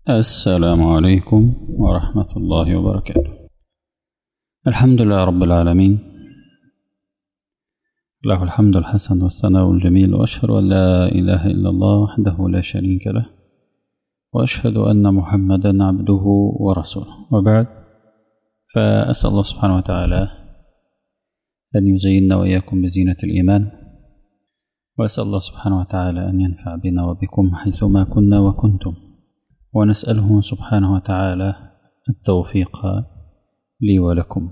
السلام عليكم ورحمة الله وبركاته الحمد لله رب العالمين له الحمد الحسن والثناء الجميل وأشهد أن لا إله إلا الله وحده لا شريك له وأشهد أن محمدا عبده ورسوله وبعد فأسأل الله سبحانه وتعالى أن يزيننا وإياكم بزينة الإيمان وأسأل الله سبحانه وتعالى أن ينفع بنا وبكم حيثما كنا وكنتم ونسأله سبحانه وتعالى التوفيق لي ولكم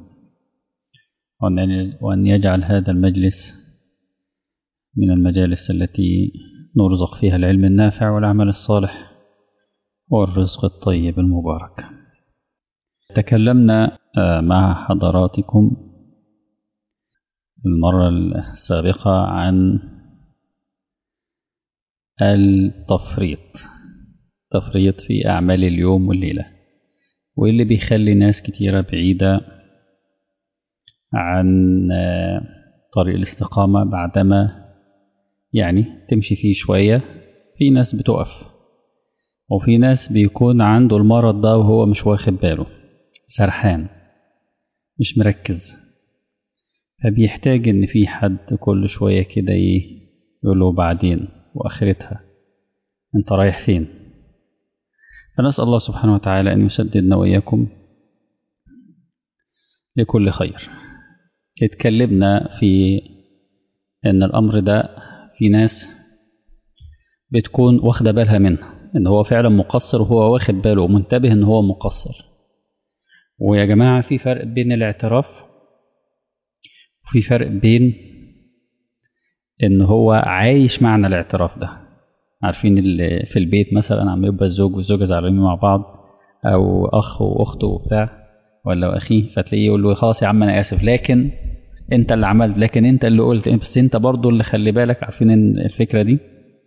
وأن يجعل هذا المجلس من المجالس التي نرزق فيها العلم النافع والعمل الصالح والرزق الطيب المبارك تكلمنا مع حضراتكم المرة السابقة عن التفريط تفريط في أعمال اليوم والليلة واللي بيخلي ناس كتيرة بعيدة عن طريق الاستقامة بعدما يعني تمشي فيه شوية في ناس بتقف وفي ناس بيكون عنده المرض ده وهو مش واخد باله سرحان مش مركز فبيحتاج ان في حد كل شوية كده ايه يقول له بعدين واخرتها انت رايح فين فنسأل الله سبحانه وتعالى أن يسددنا وإياكم لكل خير اتكلمنا في أن الأمر ده في ناس بتكون واخدة بالها منه أن هو فعلا مقصر وهو واخد باله ومنتبه أن هو مقصر ويا جماعة في فرق بين الاعتراف وفي فرق بين أن هو عايش معنى الاعتراف ده عارفين اللي في البيت مثلا عم يبقى الزوج والزوجة زعلانين مع بعض أو أخ وأخته وبتاع ولا أخيه فتلاقيه يقول له خلاص يا عم أنا آسف لكن أنت اللي عملت لكن أنت اللي قلت بس أنت برضو اللي خلي بالك عارفين الفكرة دي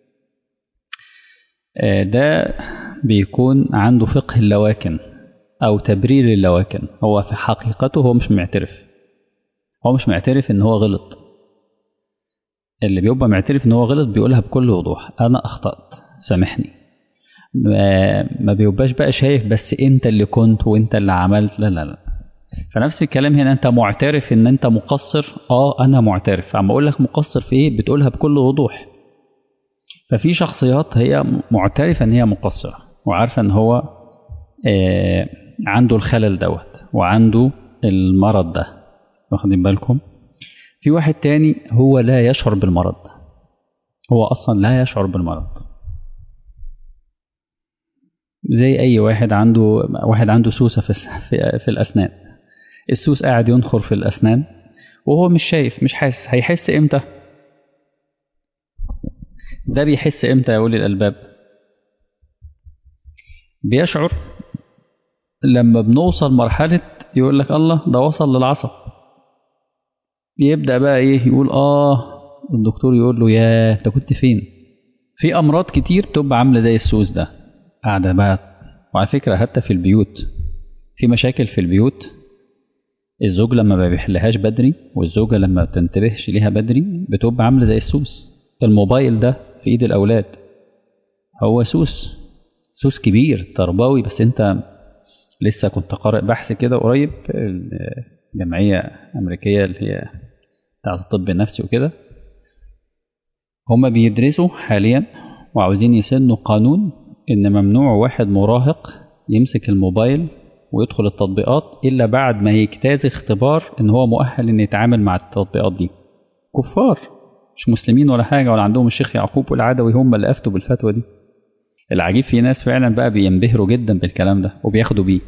ده بيكون عنده فقه اللواكن أو تبرير اللواكن هو في حقيقته هو مش معترف هو مش معترف إن هو غلط اللي بيبقى معترف ان هو غلط بيقولها بكل وضوح انا اخطأت سامحني ما بيبقاش بقى شايف بس انت اللي كنت وانت اللي عملت لا لا لا فنفس الكلام هنا انت معترف ان انت مقصر اه انا معترف عم اقول لك مقصر في ايه بتقولها بكل وضوح ففي شخصيات هي معترفه ان هي مقصره وعارفه ان هو آه عنده الخلل دوت وعنده المرض ده واخدين بالكم في واحد تاني هو لا يشعر بالمرض هو أصلا لا يشعر بالمرض زي أي واحد عنده واحد عنده سوسة في, في, في الأسنان السوس قاعد ينخر في الأسنان وهو مش شايف مش حاسس هيحس إمتى ده بيحس إمتى يا أولي الألباب بيشعر لما بنوصل مرحلة يقول لك الله ده وصل للعصب يبدأ بقى ايه يقول اه الدكتور يقول له يا انت كنت فين في امراض كتير تبقى عامله زي السوس ده قاعده بقى وعلى فكره حتى في البيوت في مشاكل في البيوت الزوج لما ما بيحلهاش بدري والزوجه لما ما بتنتبهش ليها بدري بتبقى عامله زي السوس الموبايل ده في ايد الاولاد هو سوس سوس كبير تربوي بس انت لسه كنت قارئ بحث كده قريب جمعيه امريكيه اللي هي بتاعت الطب النفسي وكده هما بيدرسوا حاليا وعاوزين يسنوا قانون ان ممنوع واحد مراهق يمسك الموبايل ويدخل التطبيقات الا بعد ما يجتاز اختبار ان هو مؤهل ان يتعامل مع التطبيقات دي كفار مش مسلمين ولا حاجه ولا عندهم الشيخ يعقوب والعدوي هم اللي افتوا بالفتوى دي العجيب في ناس فعلا بقى بينبهروا جدا بالكلام ده وبياخدوا بيه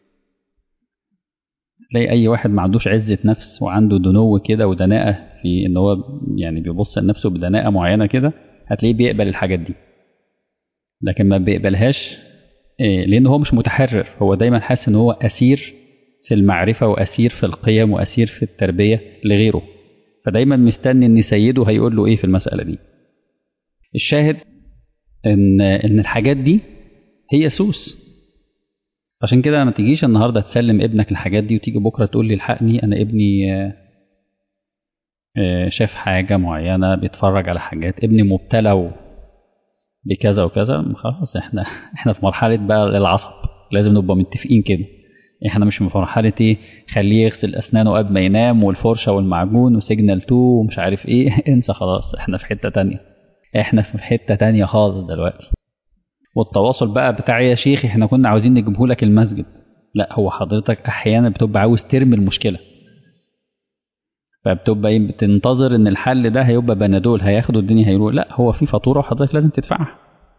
تلاقي اي واحد ما عندوش عزه نفس وعنده دنو كده ودناءه في ان هو يعني بيبص لنفسه بدناءه معينه كده هتلاقيه بيقبل الحاجات دي لكن ما بيقبلهاش إيه لان هو مش متحرر هو دايما حاسس ان هو اسير في المعرفه واسير في القيم واسير في التربيه لغيره فدايما مستني ان سيده هيقول له ايه في المساله دي الشاهد ان ان الحاجات دي هي سوس عشان كده ما تجيش النهارده تسلم ابنك الحاجات دي وتيجي بكره تقول لي الحقني انا ابني شاف حاجه معينه بيتفرج على حاجات ابني مبتلى بكذا وكذا خلاص احنا احنا في مرحله بقى العصب لازم نبقى متفقين كده احنا مش في مرحله ايه خليه يغسل اسنانه قبل ما ينام والفرشه والمعجون وسيجنال 2 ومش عارف ايه انسى خلاص احنا في حته تانية احنا في حته تانية خالص دلوقتي والتواصل بقى بتاع يا شيخ احنا كنا عاوزين نجيبه لك المسجد لا هو حضرتك احيانا بتبقى عاوز ترمي المشكله فبتبقى ايه بتنتظر ان الحل ده هيبقى بنادول هياخدوا الدنيا هيروح لا هو في فاتوره وحضرتك لازم تدفعها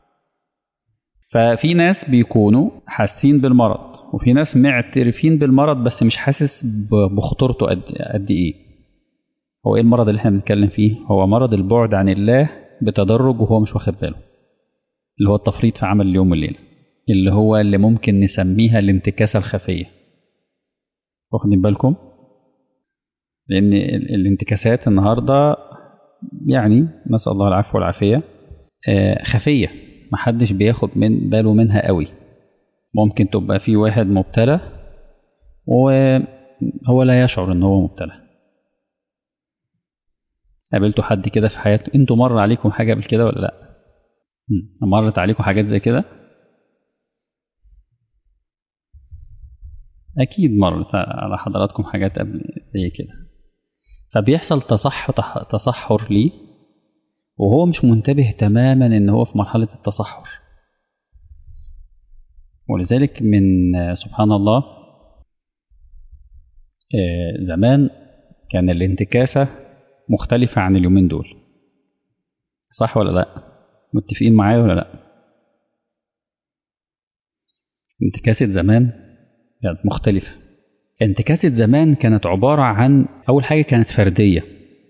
ففي ناس بيكونوا حاسين بالمرض وفي ناس معترفين بالمرض بس مش حاسس بخطورته قد قد ايه هو ايه المرض اللي احنا بنتكلم فيه هو مرض البعد عن الله بتدرج وهو مش واخد باله اللي هو التفريط في عمل اليوم والليله اللي هو اللي ممكن نسميها الانتكاسه الخفيه واخدين بالكم لان الانتكاسات النهارده يعني نسال الله العفو والعافيه خفيه محدش بياخد من باله منها قوي ممكن تبقى في واحد مبتلى وهو لا يشعر ان هو مبتلى قابلتوا حد كده في حياته انتوا مر عليكم حاجه قبل كده ولا لا مرت عليكم حاجات زي كده اكيد مرت على حضراتكم حاجات قبل زي كده فبيحصل تصح تصحر ليه وهو مش منتبه تماما ان هو في مرحله التصحر ولذلك من سبحان الله زمان كان الانتكاسة مختلفة عن اليومين دول صح ولا لا متفقين معايا ولا لا انتكاسة زمان كانت مختلفة انتكاسة زمان كانت عبارة عن أول حاجة كانت فردية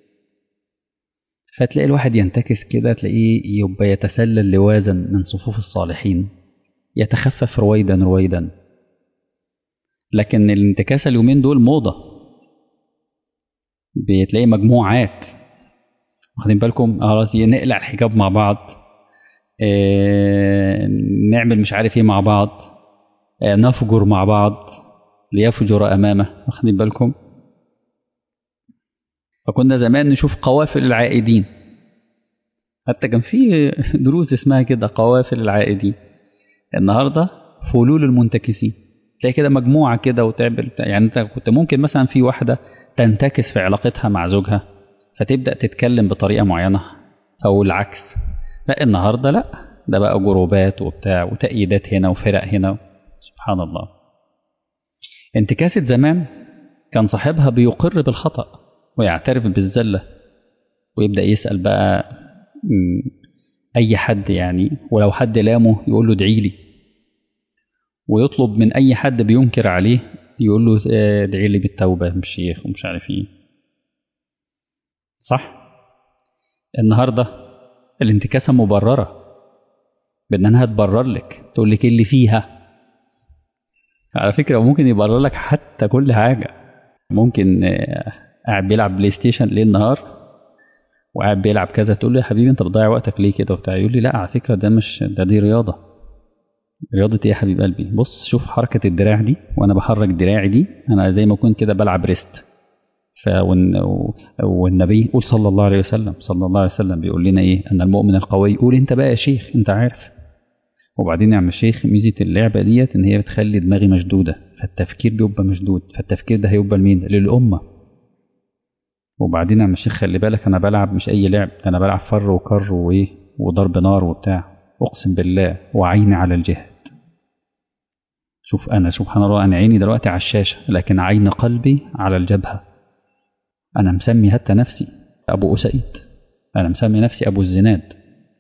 فتلاقي الواحد ينتكس كده تلاقيه يبقى يتسلل لوازا من صفوف الصالحين يتخفف رويدا رويدا لكن الانتكاسة اليومين دول موضة بتلاقي مجموعات واخدين بالكم خلاص نقلع الحجاب مع بعض اه نعمل مش عارف ايه مع بعض اه نفجر مع بعض ليفجر امامه واخدين بالكم فكنا زمان نشوف قوافل العائدين حتى كان في دروس اسمها كده قوافل العائدين النهارده فلول المنتكسين تلاقي كده مجموعه كده وتعمل يعني انت كنت ممكن مثلا في واحده تنتكس في علاقتها مع زوجها فتبدا تتكلم بطريقه معينه او العكس لا النهارده لا ده بقى جروبات وبتاع وتأييدات هنا وفرق هنا سبحان الله انتكاسة زمان كان صاحبها بيقر بالخطأ ويعترف بالزلة ويبدأ يسأل بقى أي حد يعني ولو حد لامه يقول له ادعي لي ويطلب من أي حد بينكر عليه يقول له ادعي لي بالتوبة من الشيخ ومش عارف ايه صح النهاردة الانتكاسة مبررة بأنها تبرر لك تقول لك ايه اللي فيها على فكرة ممكن يبرر لك حتى كل حاجة ممكن قاعد بيلعب بلاي ستيشن ليل نهار وقاعد بيلعب كذا تقول له يا حبيبي انت بتضيع وقتك ليه كده وبتاع يقول لي لا على فكرة ده مش ده دي رياضة رياضة ايه يا حبيب قلبي بص شوف حركة الدراع دي وانا بحرك دراعي دي انا زي ما اكون كده بلعب ريست ف والنبي قول صلى الله عليه وسلم صلى الله عليه وسلم بيقول لنا ايه ان المؤمن القوي يقول انت بقى يا شيخ انت عارف وبعدين يا عم الشيخ ميزه اللعبه ديت ان هي بتخلي دماغي مشدوده فالتفكير بيبقى مشدود فالتفكير ده هيبقى لمين للامه وبعدين يا عم الشيخ خلي بالك انا بلعب مش اي لعب انا بلعب فر وكر وايه وضرب نار وبتاع اقسم بالله وعيني على الجهاد شوف انا سبحان الله انا عيني دلوقتي على الشاشه لكن عين قلبي على الجبهه انا مسمي حتى نفسي ابو اسيد انا مسمي نفسي ابو الزناد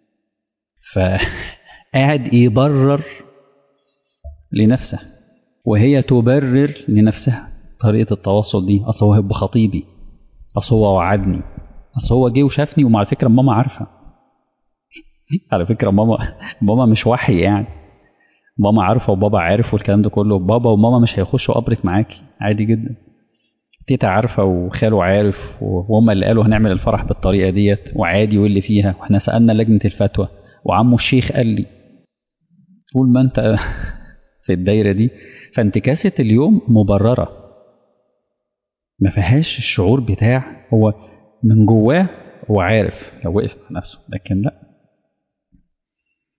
فقاعد يبرر لنفسه وهي تبرر لنفسها طريقه التواصل دي اصل هو هيبقى خطيبي اصل هو وعدني اصل هو جه وشافني وعلى فكره ماما عارفه على فكره ماما ماما مش وحي يعني ماما عارفه وبابا عارف والكلام ده كله بابا وماما مش هيخشوا قبرك معاكي عادي جدا تيتا عارفه وخاله عارف وهم اللي قالوا هنعمل الفرح بالطريقه ديت وعادي واللي فيها واحنا سالنا لجنه الفتوى وعمو الشيخ قال لي طول ما انت في الدايره دي فانتكاسه اليوم مبرره ما فيهاش الشعور بتاع هو من جواه هو عارف لو وقف مع نفسه لكن لا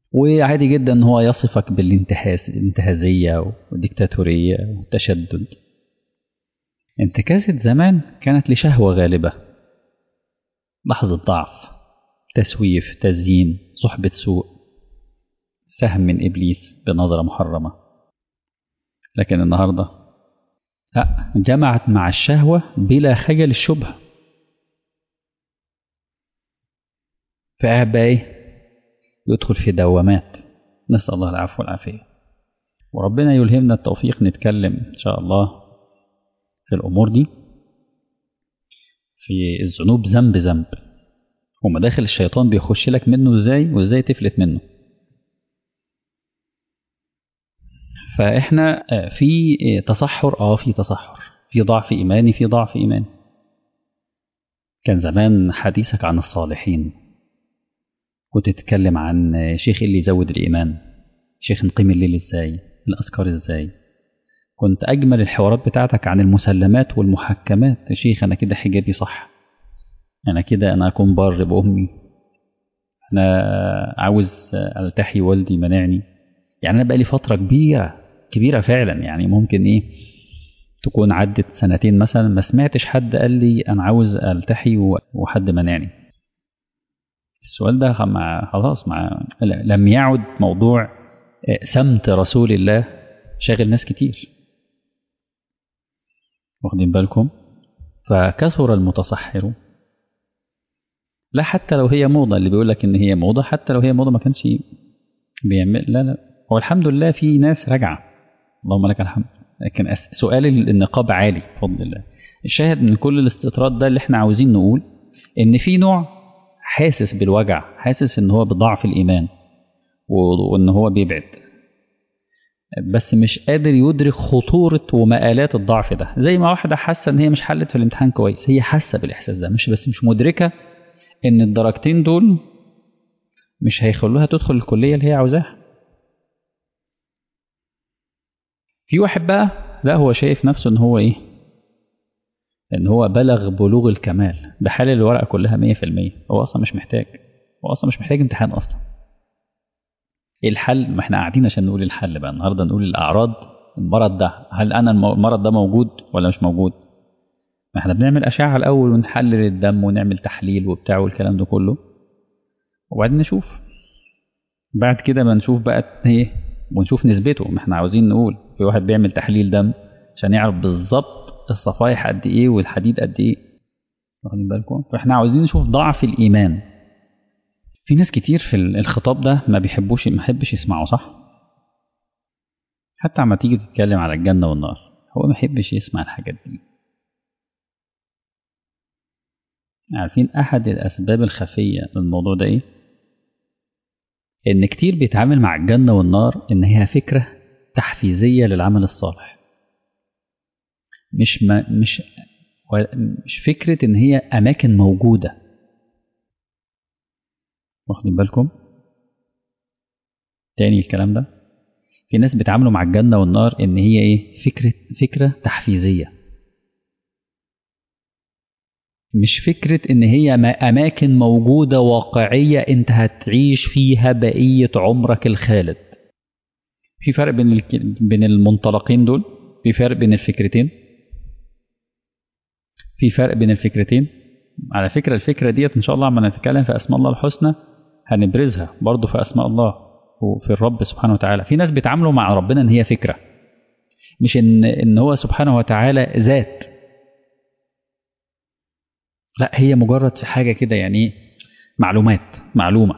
وعادي جدا ان هو يصفك بالانتهاز الانتهازية والديكتاتورية والتشدد انتكاسة زمان كانت لشهوة غالبة لحظة ضعف تسويف تزيين صحبة سوء سهم من إبليس بنظرة محرمة لكن النهاردة لا جمعت مع الشهوة بلا خجل الشبهة فقاعد بقى ايه يدخل في دوامات نسأل الله العفو والعافية وربنا يلهمنا التوفيق نتكلم إن شاء الله في الأمور دي في الذنوب ذنب ذنب ومداخل الشيطان بيخش لك منه ازاي وازاي تفلت منه فاحنا في تصحر اه في تصحر في ضعف ايماني في ضعف ايماني كان زمان حديثك عن الصالحين كنت تتكلم عن شيخ اللي يزود الايمان شيخ نقيم الليل ازاي الاذكار ازاي كنت اجمل الحوارات بتاعتك عن المسلمات والمحكمات يا شيخ انا كده حجابي صح انا كده انا اكون بر بامي انا عاوز التحي والدي منعني يعني انا بقالي فتره كبيره كبيره فعلا يعني ممكن ايه تكون عدت سنتين مثلا ما سمعتش حد قال لي انا عاوز التحي وحد منعني السؤال ده مع خلاص مع لم يعد موضوع سمت رسول الله شاغل ناس كتير واخدين بالكم فكثر المتصحر لا حتى لو هي موضة اللي بيقول لك ان هي موضة حتى لو هي موضة ما كانش بيعمل لا لا هو الحمد لله في ناس راجعة اللهم لك الحمد لكن سؤال النقاب عالي بفضل الله الشاهد من كل الاستطراد ده اللي احنا عاوزين نقول ان في نوع حاسس بالوجع حاسس ان هو بضعف الايمان وان هو بيبعد بس مش قادر يدرك خطورة ومآلات الضعف ده زي ما واحدة حاسة ان هي مش حلت في الامتحان كويس هي حاسة بالاحساس ده مش بس مش مدركة ان الدرجتين دول مش هيخلوها تدخل الكلية اللي هي عاوزاها في واحد بقى لا هو شايف نفسه ان هو ايه ان هو بلغ بلوغ الكمال بحال الورقة كلها مية في المية هو اصلا مش محتاج هو اصلا مش محتاج امتحان اصلا ايه الحل ما احنا قاعدين عشان نقول الحل بقى النهارده نقول الاعراض المرض ده هل انا المرض ده موجود ولا مش موجود ما احنا بنعمل اشعه الاول ونحلل الدم ونعمل تحليل وبتاع والكلام ده كله وبعدين نشوف بعد كده ما نشوف بقى ايه ونشوف نسبته ما احنا عاوزين نقول في واحد بيعمل تحليل دم عشان يعرف بالظبط الصفائح قد ايه والحديد قد ايه واخدين بالكم فاحنا عاوزين نشوف ضعف الايمان في ناس كتير في الخطاب ده ما بيحبوش ما يحبش يسمعوا صح حتى عما تيجي تتكلم على الجنة والنار هو ما يحبش يسمع الحاجات دي عارفين أحد الأسباب الخفية للموضوع ده إيه؟ إن كتير بيتعامل مع الجنة والنار إن هي فكرة تحفيزية للعمل الصالح مش ما مش مش فكرة إن هي أماكن موجودة واخدين بالكم تاني الكلام ده في ناس بيتعاملوا مع الجنة والنار إن هي إيه فكرة فكرة تحفيزية مش فكرة إن هي أماكن موجودة واقعية أنت هتعيش فيها بقية عمرك الخالد في فرق بين الك... بين المنطلقين دول في فرق بين الفكرتين في فرق بين الفكرتين على فكرة الفكرة ديت إن شاء الله عما نتكلم في أسماء الله الحسنى هنبرزها برضه في أسماء الله وفي الرب سبحانه وتعالى في ناس بيتعاملوا مع ربنا إن هي فكرة مش إن إن هو سبحانه وتعالى ذات لا هي مجرد في حاجة كده يعني معلومات معلومة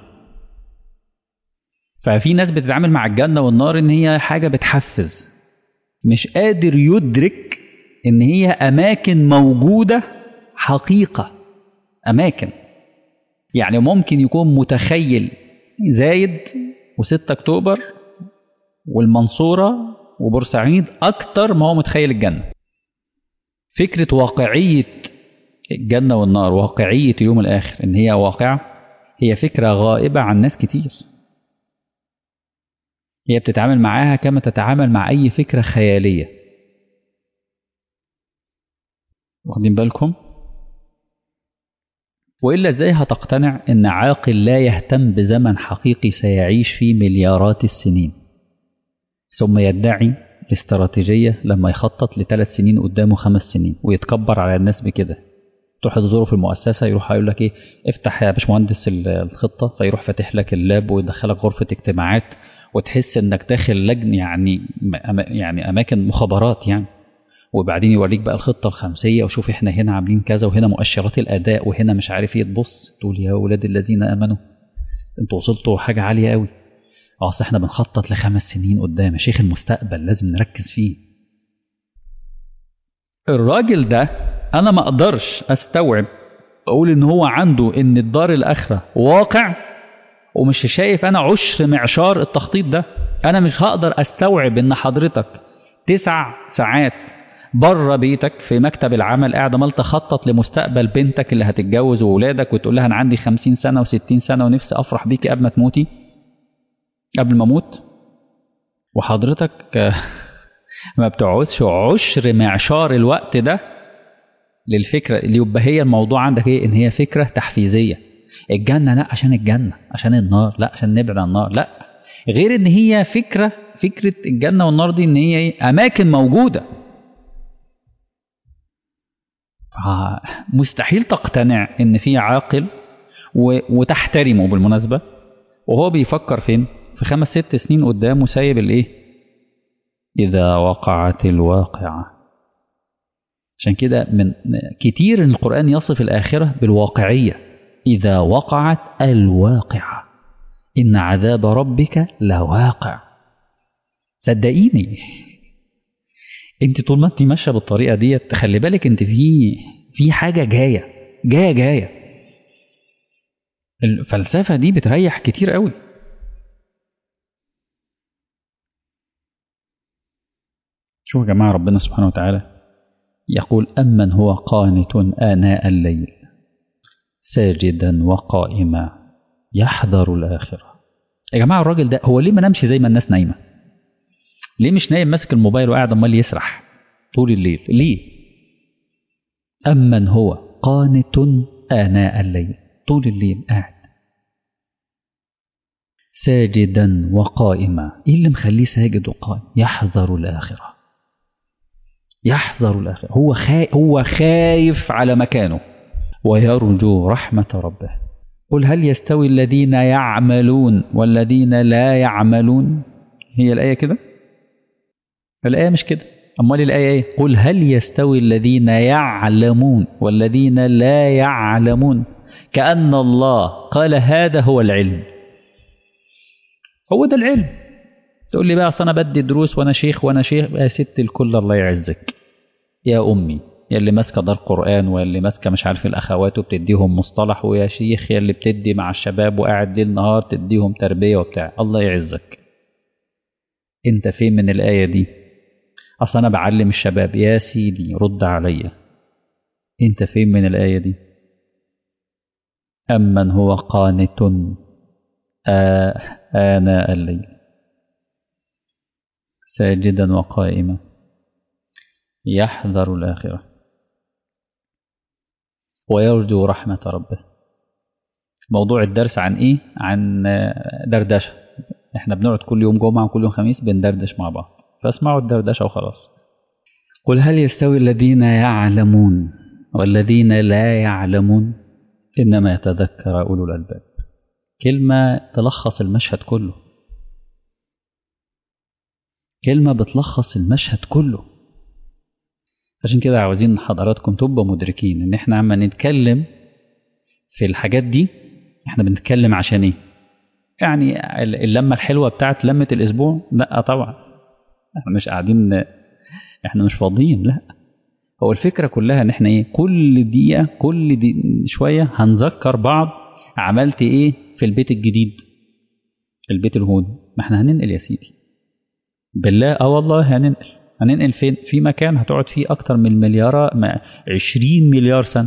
ففي ناس بتتعامل مع الجنة والنار إن هي حاجة بتحفز مش قادر يدرك إن هي أماكن موجودة حقيقة أماكن يعني ممكن يكون متخيل زايد و6 أكتوبر والمنصورة وبورسعيد أكتر ما هو متخيل الجنة فكرة واقعية الجنة والنار واقعية اليوم الآخر إن هي واقعة هي فكرة غائبة عن ناس كتير هي بتتعامل معاها كما تتعامل مع أي فكرة خيالية واخدين بالكم وإلا إزاي هتقتنع إن عاقل لا يهتم بزمن حقيقي سيعيش فيه مليارات السنين ثم يدعي الاستراتيجية لما يخطط لثلاث سنين قدامه خمس سنين ويتكبر على الناس بكده تروح تزوره في المؤسسة يروح يقول لك ايه افتح يا باشمهندس الخطة فيروح فاتح لك اللاب ويدخلك غرفة اجتماعات وتحس انك داخل لجن يعني يعني اماكن مخابرات يعني وبعدين يوريك بقى الخطة الخمسية وشوف احنا هنا عاملين كذا وهنا مؤشرات الاداء وهنا مش عارف ايه تبص تقول يا اولاد الذين امنوا انتوا وصلتوا حاجة عالية قوي اصل احنا بنخطط لخمس سنين قدام يا شيخ المستقبل لازم نركز فيه الراجل ده انا ما اقدرش استوعب اقول ان هو عنده ان الدار الاخره واقع ومش شايف انا عشر معشار التخطيط ده انا مش هقدر استوعب ان حضرتك تسع ساعات بره بيتك في مكتب العمل قاعد عمال تخطط لمستقبل بنتك اللي هتتجوز واولادك وتقول لها انا عندي خمسين سنه وستين سنه ونفسي افرح بيكي قبل ما تموتي قبل ما اموت وحضرتك ما بتقعدش عشر معشار الوقت ده للفكره اللي يبقى هي الموضوع عندك ايه ان هي فكره تحفيزيه الجنه لا عشان الجنه عشان النار لا عشان نبعد عن النار لا غير ان هي فكره فكره الجنه والنار دي ان هي ايه اماكن موجوده مستحيل تقتنع ان في عاقل وتحترمه بالمناسبه وهو بيفكر فين في خمس ست سنين قدام وسايب الايه اذا وقعت الواقعه عشان كده من كتير ان القران يصف الاخره بالواقعيه اذا وقعت الواقعه ان عذاب ربك لواقع صدقيني انت طول ما انت ماشيه بالطريقه ديت تخلي بالك انت في في حاجه جايه جايه جايه الفلسفه دي بتريح كتير قوي شوفوا يا جماعه ربنا سبحانه وتعالى يقول أمن هو قانت آناء الليل ساجدا وقائما يحذر الآخرة يا جماعة الراجل ده هو ليه ما نامش زي ما الناس نايمة ليه مش نايم ماسك الموبايل وقاعد عمال يسرح طول الليل ليه أمن هو قانت آناء الليل طول الليل قاعد ساجدا وقائما ايه اللي مخليه ساجد وقائم يحذر الآخرة يحذر الآخرة هو خايف هو خايف على مكانه ويرجو رحمة ربه قل هل يستوي الذين يعملون والذين لا يعملون هي الآية كده الآية مش كده أمال الآية إيه قل هل يستوي الذين يعلمون والذين لا يعلمون كأن الله قال هذا هو العلم هو ده العلم تقول لي بقى اصل انا بدي دروس وانا شيخ وانا شيخ يا ست الكل الله يعزك يا امي يا اللي ماسكه دار قران واللي ماسكه مش عارف الاخوات وبتديهم مصطلح ويا شيخ يا اللي بتدي مع الشباب وقاعد ليل نهار تديهم تربيه وبتاع الله يعزك انت فين من الايه دي اصل انا بعلم الشباب يا سيدي رد عليا انت فين من الايه دي امن هو قانت آناء الليل ساجدا وقائما يحذر الآخرة ويرجو رحمة ربه موضوع الدرس عن إيه؟ عن دردشة إحنا بنقعد كل يوم جمعة وكل يوم خميس بندردش مع بعض فاسمعوا الدردشة وخلاص قل هل يستوي الذين يعلمون والذين لا يعلمون إنما يتذكر أولو الألباب كلمة تلخص المشهد كله كلمة بتلخص المشهد كله عشان كده عاوزين حضراتكم تبقوا مدركين ان احنا عم نتكلم في الحاجات دي احنا بنتكلم عشان ايه يعني اللمة الحلوة بتاعت لمة الاسبوع لا طبعا احنا مش قاعدين احنا مش فاضيين لا هو الفكرة كلها ان احنا ايه كل دقيقة كل دي شوية هنذكر بعض عملت ايه في البيت الجديد البيت الهون ما احنا هننقل يا سيدي بالله اه والله هننقل هننقل فين في مكان هتقعد فيه اكتر من المليار 20 مليار سنه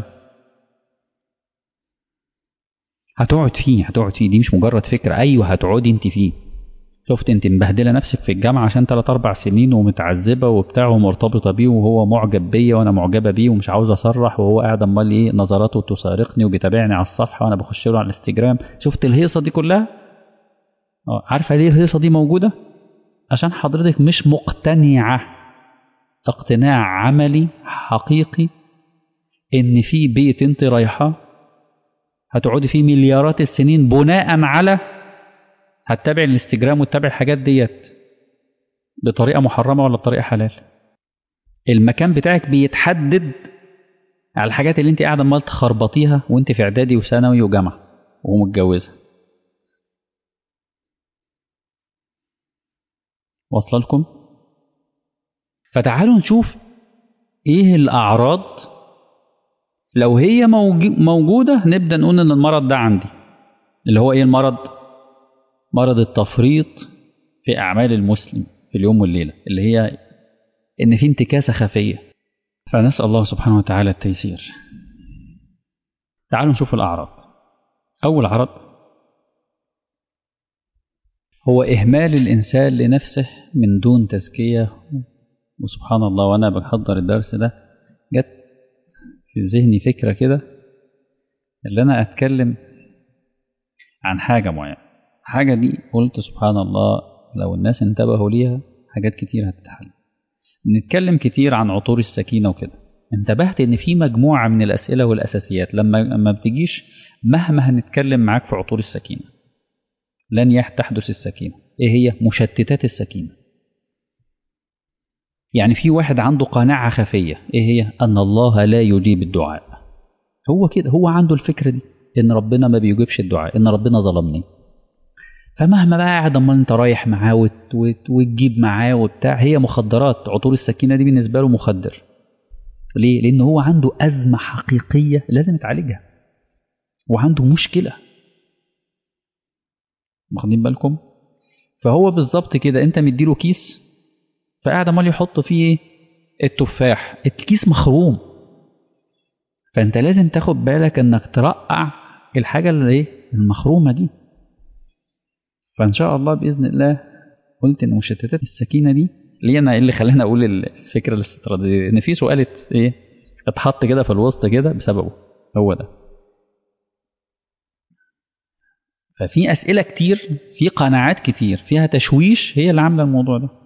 هتقعد فيه هتقعد فيه دي مش مجرد فكره ايوه هتقعدي انت فيه شفت انت مبهدله نفسك في الجامعه عشان 3 4 سنين ومتعذبه وبتاع ومرتبطه بيه وهو معجب بيا وانا معجبه بيه ومش عاوز اصرح وهو قاعد امال ايه نظراته تسارقني وبيتابعني على الصفحه وانا بخش له على الانستجرام شفت الهيصه دي كلها اه عارفه ليه الهيصه دي موجوده عشان حضرتك مش مقتنعه اقتناع عملي حقيقي ان في بيت انت رايحه هتقعدي فيه مليارات السنين بناء على هتتابع الانستجرام وتتابع الحاجات ديت بطريقه محرمه ولا بطريقه حلال المكان بتاعك بيتحدد على الحاجات اللي انت قاعده امال تخربطيها وانت في اعدادي وثانوي وجامعه ومتجوزه واصله لكم فتعالوا نشوف ايه الاعراض لو هي موجوده نبدا نقول ان المرض ده عندي اللي هو ايه المرض مرض التفريط في أعمال المسلم في اليوم والليلة اللي هي إن في انتكاسة خفية فنسأل الله سبحانه وتعالى التيسير تعالوا نشوف الأعراض أول عرض هو إهمال الإنسان لنفسه من دون تزكية وسبحان الله وأنا بحضر الدرس ده جت في ذهني فكرة كده اللي أنا أتكلم عن حاجة معينة حاجة دي قلت سبحان الله لو الناس انتبهوا ليها حاجات كتير هتتحل نتكلم كتير عن عطور السكينة وكده انتبهت ان في مجموعة من الأسئلة والأساسيات لما ما بتجيش مهما هنتكلم معاك في عطور السكينة لن تحدث السكينة ايه هي مشتتات السكينة يعني في واحد عنده قناعة خفية ايه هي ان الله لا يجيب الدعاء هو كده هو عنده الفكرة دي ان ربنا ما بيجيبش الدعاء ان ربنا ظلمني فمهما بقى قاعد امال انت رايح معاه وت... وت... وتجيب معاه وبتاع هي مخدرات عطور السكينه دي بالنسبه له مخدر ليه؟ لان هو عنده ازمه حقيقيه لازم يتعالجها وعنده مشكله واخدين بالكم فهو بالظبط كده انت مديله كيس فقاعد امال يحط فيه ايه التفاح الكيس مخروم فانت لازم تاخد بالك انك ترقع الحاجه اللي ايه المخرومه دي فان شاء الله باذن الله قلت ان مشتتات السكينه دي ليه انا اللي خلاني اقول الفكره الاستراتيجيه ان في سؤال ايه اتحط كده في الوسط كده بسببه هو ده ففي اسئله كتير في قناعات كتير فيها تشويش هي اللي عامله الموضوع ده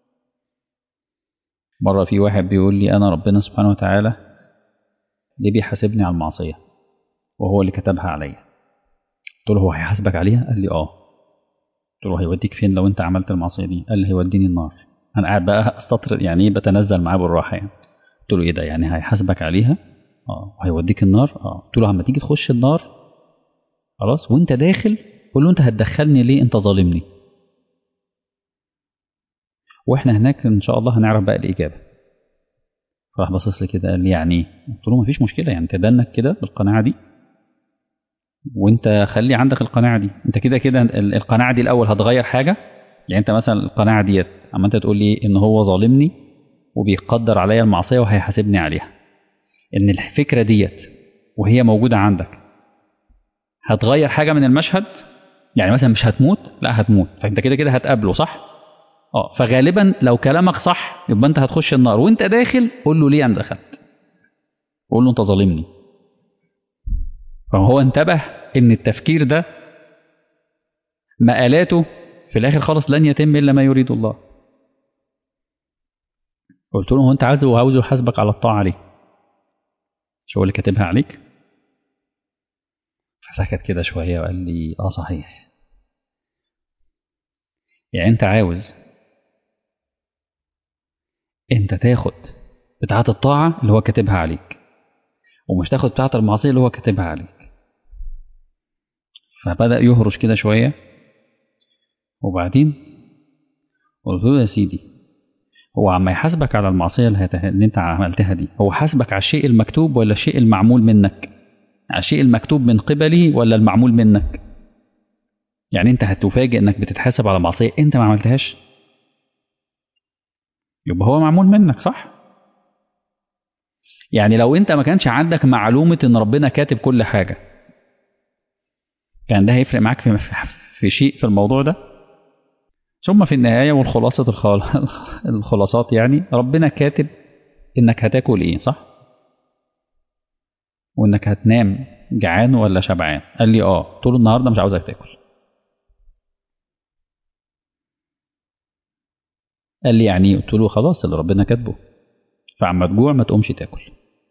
مره في واحد بيقول لي انا ربنا سبحانه وتعالى ليه بيحاسبني على المعصيه وهو اللي كتبها عليا قلت له هو هيحاسبك عليها قال لي اه قلت له هيوديك فين لو انت عملت المعصيه دي قال لي هيوديني النار انا قاعد بقى استطرد يعني ايه بتنزل معاه بالراحه يعني قلت له ايه ده يعني هيحاسبك عليها اه وهيوديك النار اه قلت له اما تيجي تخش النار خلاص وانت داخل قول له انت هتدخلني ليه انت ظالمني واحنا هناك ان شاء الله هنعرف بقى الاجابه راح باصص لي كده قال لي يعني ايه قلت له مفيش مشكله يعني تدنك كده بالقناعه دي وانت خلي عندك القناعه دي انت كده كده القناعه دي الاول هتغير حاجه يعني انت مثلا القناعه ديت اما انت تقول لي ان هو ظالمني وبيقدر عليا المعصيه وهيحاسبني عليها ان الفكره ديت وهي موجوده عندك هتغير حاجه من المشهد يعني مثلا مش هتموت لا هتموت فانت كده كده هتقابله صح اه فغالبا لو كلامك صح يبقى انت هتخش النار وانت داخل قول له ليه انا دخلت قول له انت ظالمني فهو انتبه ان التفكير ده مآلاته في الاخر خالص لن يتم الا ما يريد الله قلت له هو انت عايزه وعاوزه يحاسبك على الطاعه ليه مش هو اللي كاتبها عليك فسكت كده شويه وقال لي اه صحيح يعني انت عاوز انت تاخد بتاعه الطاعه اللي هو كاتبها عليك ومش تاخد بتاعه المعصيه اللي هو كاتبها عليك فبدأ يهرش كده شوية وبعدين قلت له يا سيدي هو عما يحاسبك على المعصية اللي, هت... اللي انت عملتها دي هو حاسبك على الشيء المكتوب ولا الشيء المعمول منك على الشيء المكتوب من قبله ولا المعمول منك يعني انت هتفاجئ انك بتتحاسب على معصية انت ما عملتهاش يبقى هو معمول منك صح يعني لو انت ما كانش عندك معلومة ان ربنا كاتب كل حاجة كان ده هيفرق معاك في, في شيء في الموضوع ده ثم في النهاية والخلاصة الخل... الخلاصات يعني ربنا كاتب إنك هتاكل إيه صح؟ وإنك هتنام جعان ولا شبعان قال لي آه طول النهاردة مش عاوزك تاكل قال لي يعني قلت له خلاص اللي ربنا كاتبه فعما تجوع ما تقومش تاكل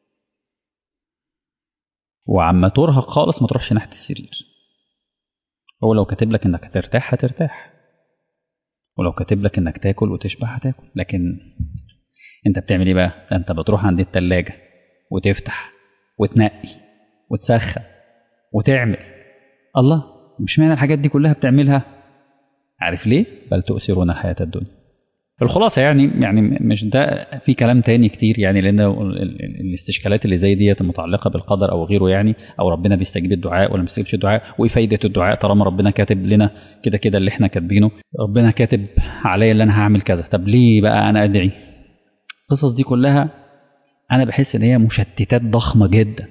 وعما ترهق خالص ما تروحش ناحية السرير هو لو كاتب لك انك هترتاح هترتاح ولو كاتب لك انك تاكل وتشبع هتاكل لكن انت بتعمل ايه بقى انت بتروح عند التلاجة وتفتح وتنقي وتسخن وتعمل الله مش معنى الحاجات دي كلها بتعملها عارف ليه بل تؤثرون الحياة الدنيا الخلاصة يعني يعني مش ده في كلام تاني كتير يعني لأن الاستشكالات اللي زي ديت المتعلقة بالقدر أو غيره يعني أو ربنا بيستجيب الدعاء ولا ما بيستجيبش الدعاء وإيه فايدة الدعاء طالما ربنا كاتب لنا كده كده اللي إحنا كاتبينه ربنا كاتب عليا اللي أنا هعمل كذا طب ليه بقى أنا أدعي القصص دي كلها أنا بحس إن هي مشتتات ضخمة جدا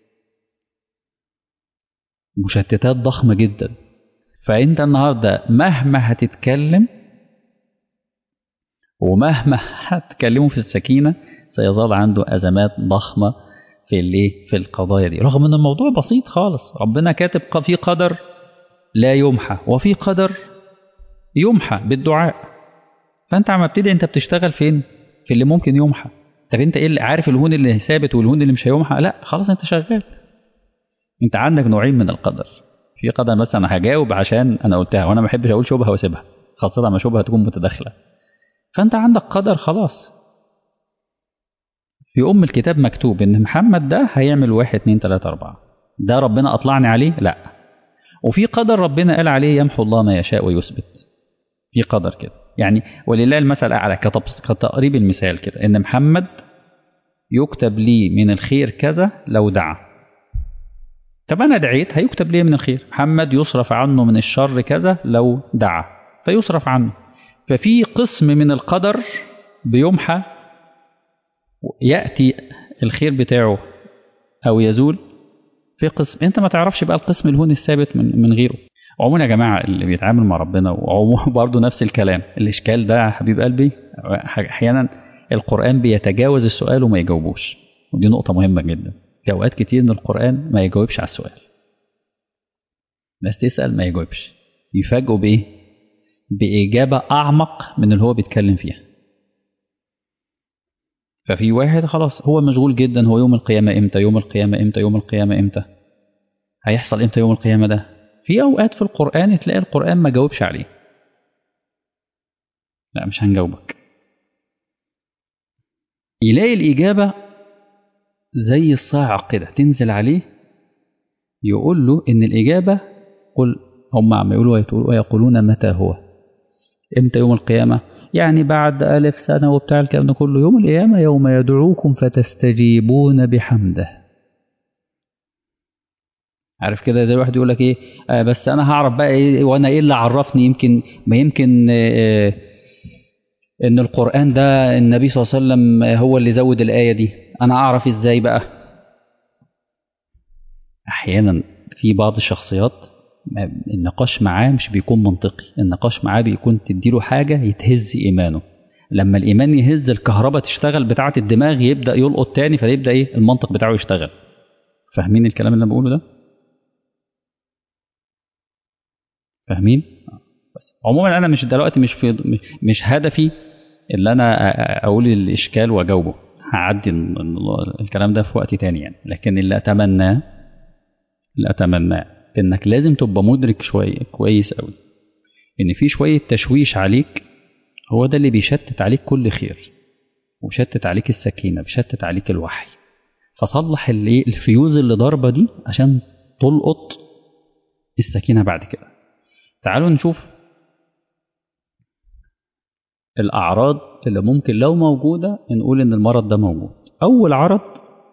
مشتتات ضخمة جدا فأنت النهاردة مهما هتتكلم ومهما هتكلمه في السكينة سيظل عنده أزمات ضخمة في الايه في القضايا دي رغم ان الموضوع بسيط خالص ربنا كاتب في قدر لا يمحى وفي قدر يمحى بالدعاء فانت عم بتدعي انت بتشتغل فين في اللي ممكن يمحى طب انت ايه اللي عارف الهون اللي ثابت والهون اللي مش هيمحى لا خلاص انت شغال انت عندك نوعين من القدر في قدر مثلا هجاوب عشان انا قلتها وانا ما بحبش اقول شبهه واسيبها خاصه لما شبهه تكون متداخله فانت عندك قدر خلاص في ام الكتاب مكتوب ان محمد ده هيعمل واحد اتنين تلاته اربعه ده ربنا اطلعني عليه لا وفي قدر ربنا قال عليه يمحو الله ما يشاء ويثبت في قدر كده يعني ولله المثل الاعلى كتقريب المثال كده ان محمد يكتب لي من الخير كذا لو دعا طب انا دعيت هيكتب لي من الخير محمد يصرف عنه من الشر كذا لو دعا فيصرف عنه ففي قسم من القدر بيمحى يأتي الخير بتاعه أو يزول في قسم أنت ما تعرفش بقى القسم الهون الثابت من, من غيره عموما يا جماعة اللي بيتعامل مع ربنا وعموما برضه نفس الكلام الإشكال ده يا حبيب قلبي أحيانا القرآن بيتجاوز السؤال وما يجاوبوش ودي نقطة مهمة جدا في أوقات كتير إن القرآن ما يجاوبش على السؤال ناس تسأل ما يجاوبش يفاجئوا بإيه؟ بإجابة أعمق من اللي هو بيتكلم فيها ففي واحد خلاص هو مشغول جدا هو يوم القيامة إمتى يوم القيامة إمتى يوم القيامة إمتى هيحصل إمتى يوم القيامة ده في أوقات في القرآن تلاقي القرآن ما جاوبش عليه لا مش هنجاوبك يلاقي الإجابة زي الصاعق كده تنزل عليه يقول له إن الإجابة قل هم عم يقولوا ويقولون متى هو امتى يوم القيامة يعني بعد ألف سنة وبتاع الكلام ده كله يوم القيامة يوم يدعوكم فتستجيبون بحمده عارف كده زي الواحد يقول لك ايه آه بس انا هعرف بقى ايه وانا ايه اللي عرفني يمكن ما يمكن آه ان القرآن ده النبي صلى الله عليه وسلم هو اللي زود الآية دي انا اعرف ازاي بقى احيانا في بعض الشخصيات النقاش معاه مش بيكون منطقي النقاش معاه بيكون تديله حاجة يتهز إيمانه لما الإيمان يهز الكهرباء تشتغل بتاعة الدماغ يبدأ يلقط تاني فيبدأ إيه المنطق بتاعه يشتغل فاهمين الكلام اللي أنا بقوله ده فاهمين بس عموما أنا مش دلوقتي مش في مش هدفي اللي أنا أقول الإشكال وأجاوبه هعدي الكلام ده في وقت تاني يعني لكن اللي أتمناه اللي أتمناه انك لازم تبقى مدرك شويه كويس قوي ان في شويه تشويش عليك هو ده اللي بيشتت عليك كل خير وشتت عليك السكينه بيشتت عليك الوحي فصلح اللي الفيوز اللي ضاربه دي عشان تلقط السكينه بعد كده تعالوا نشوف الاعراض اللي ممكن لو موجوده نقول ان المرض ده موجود اول عرض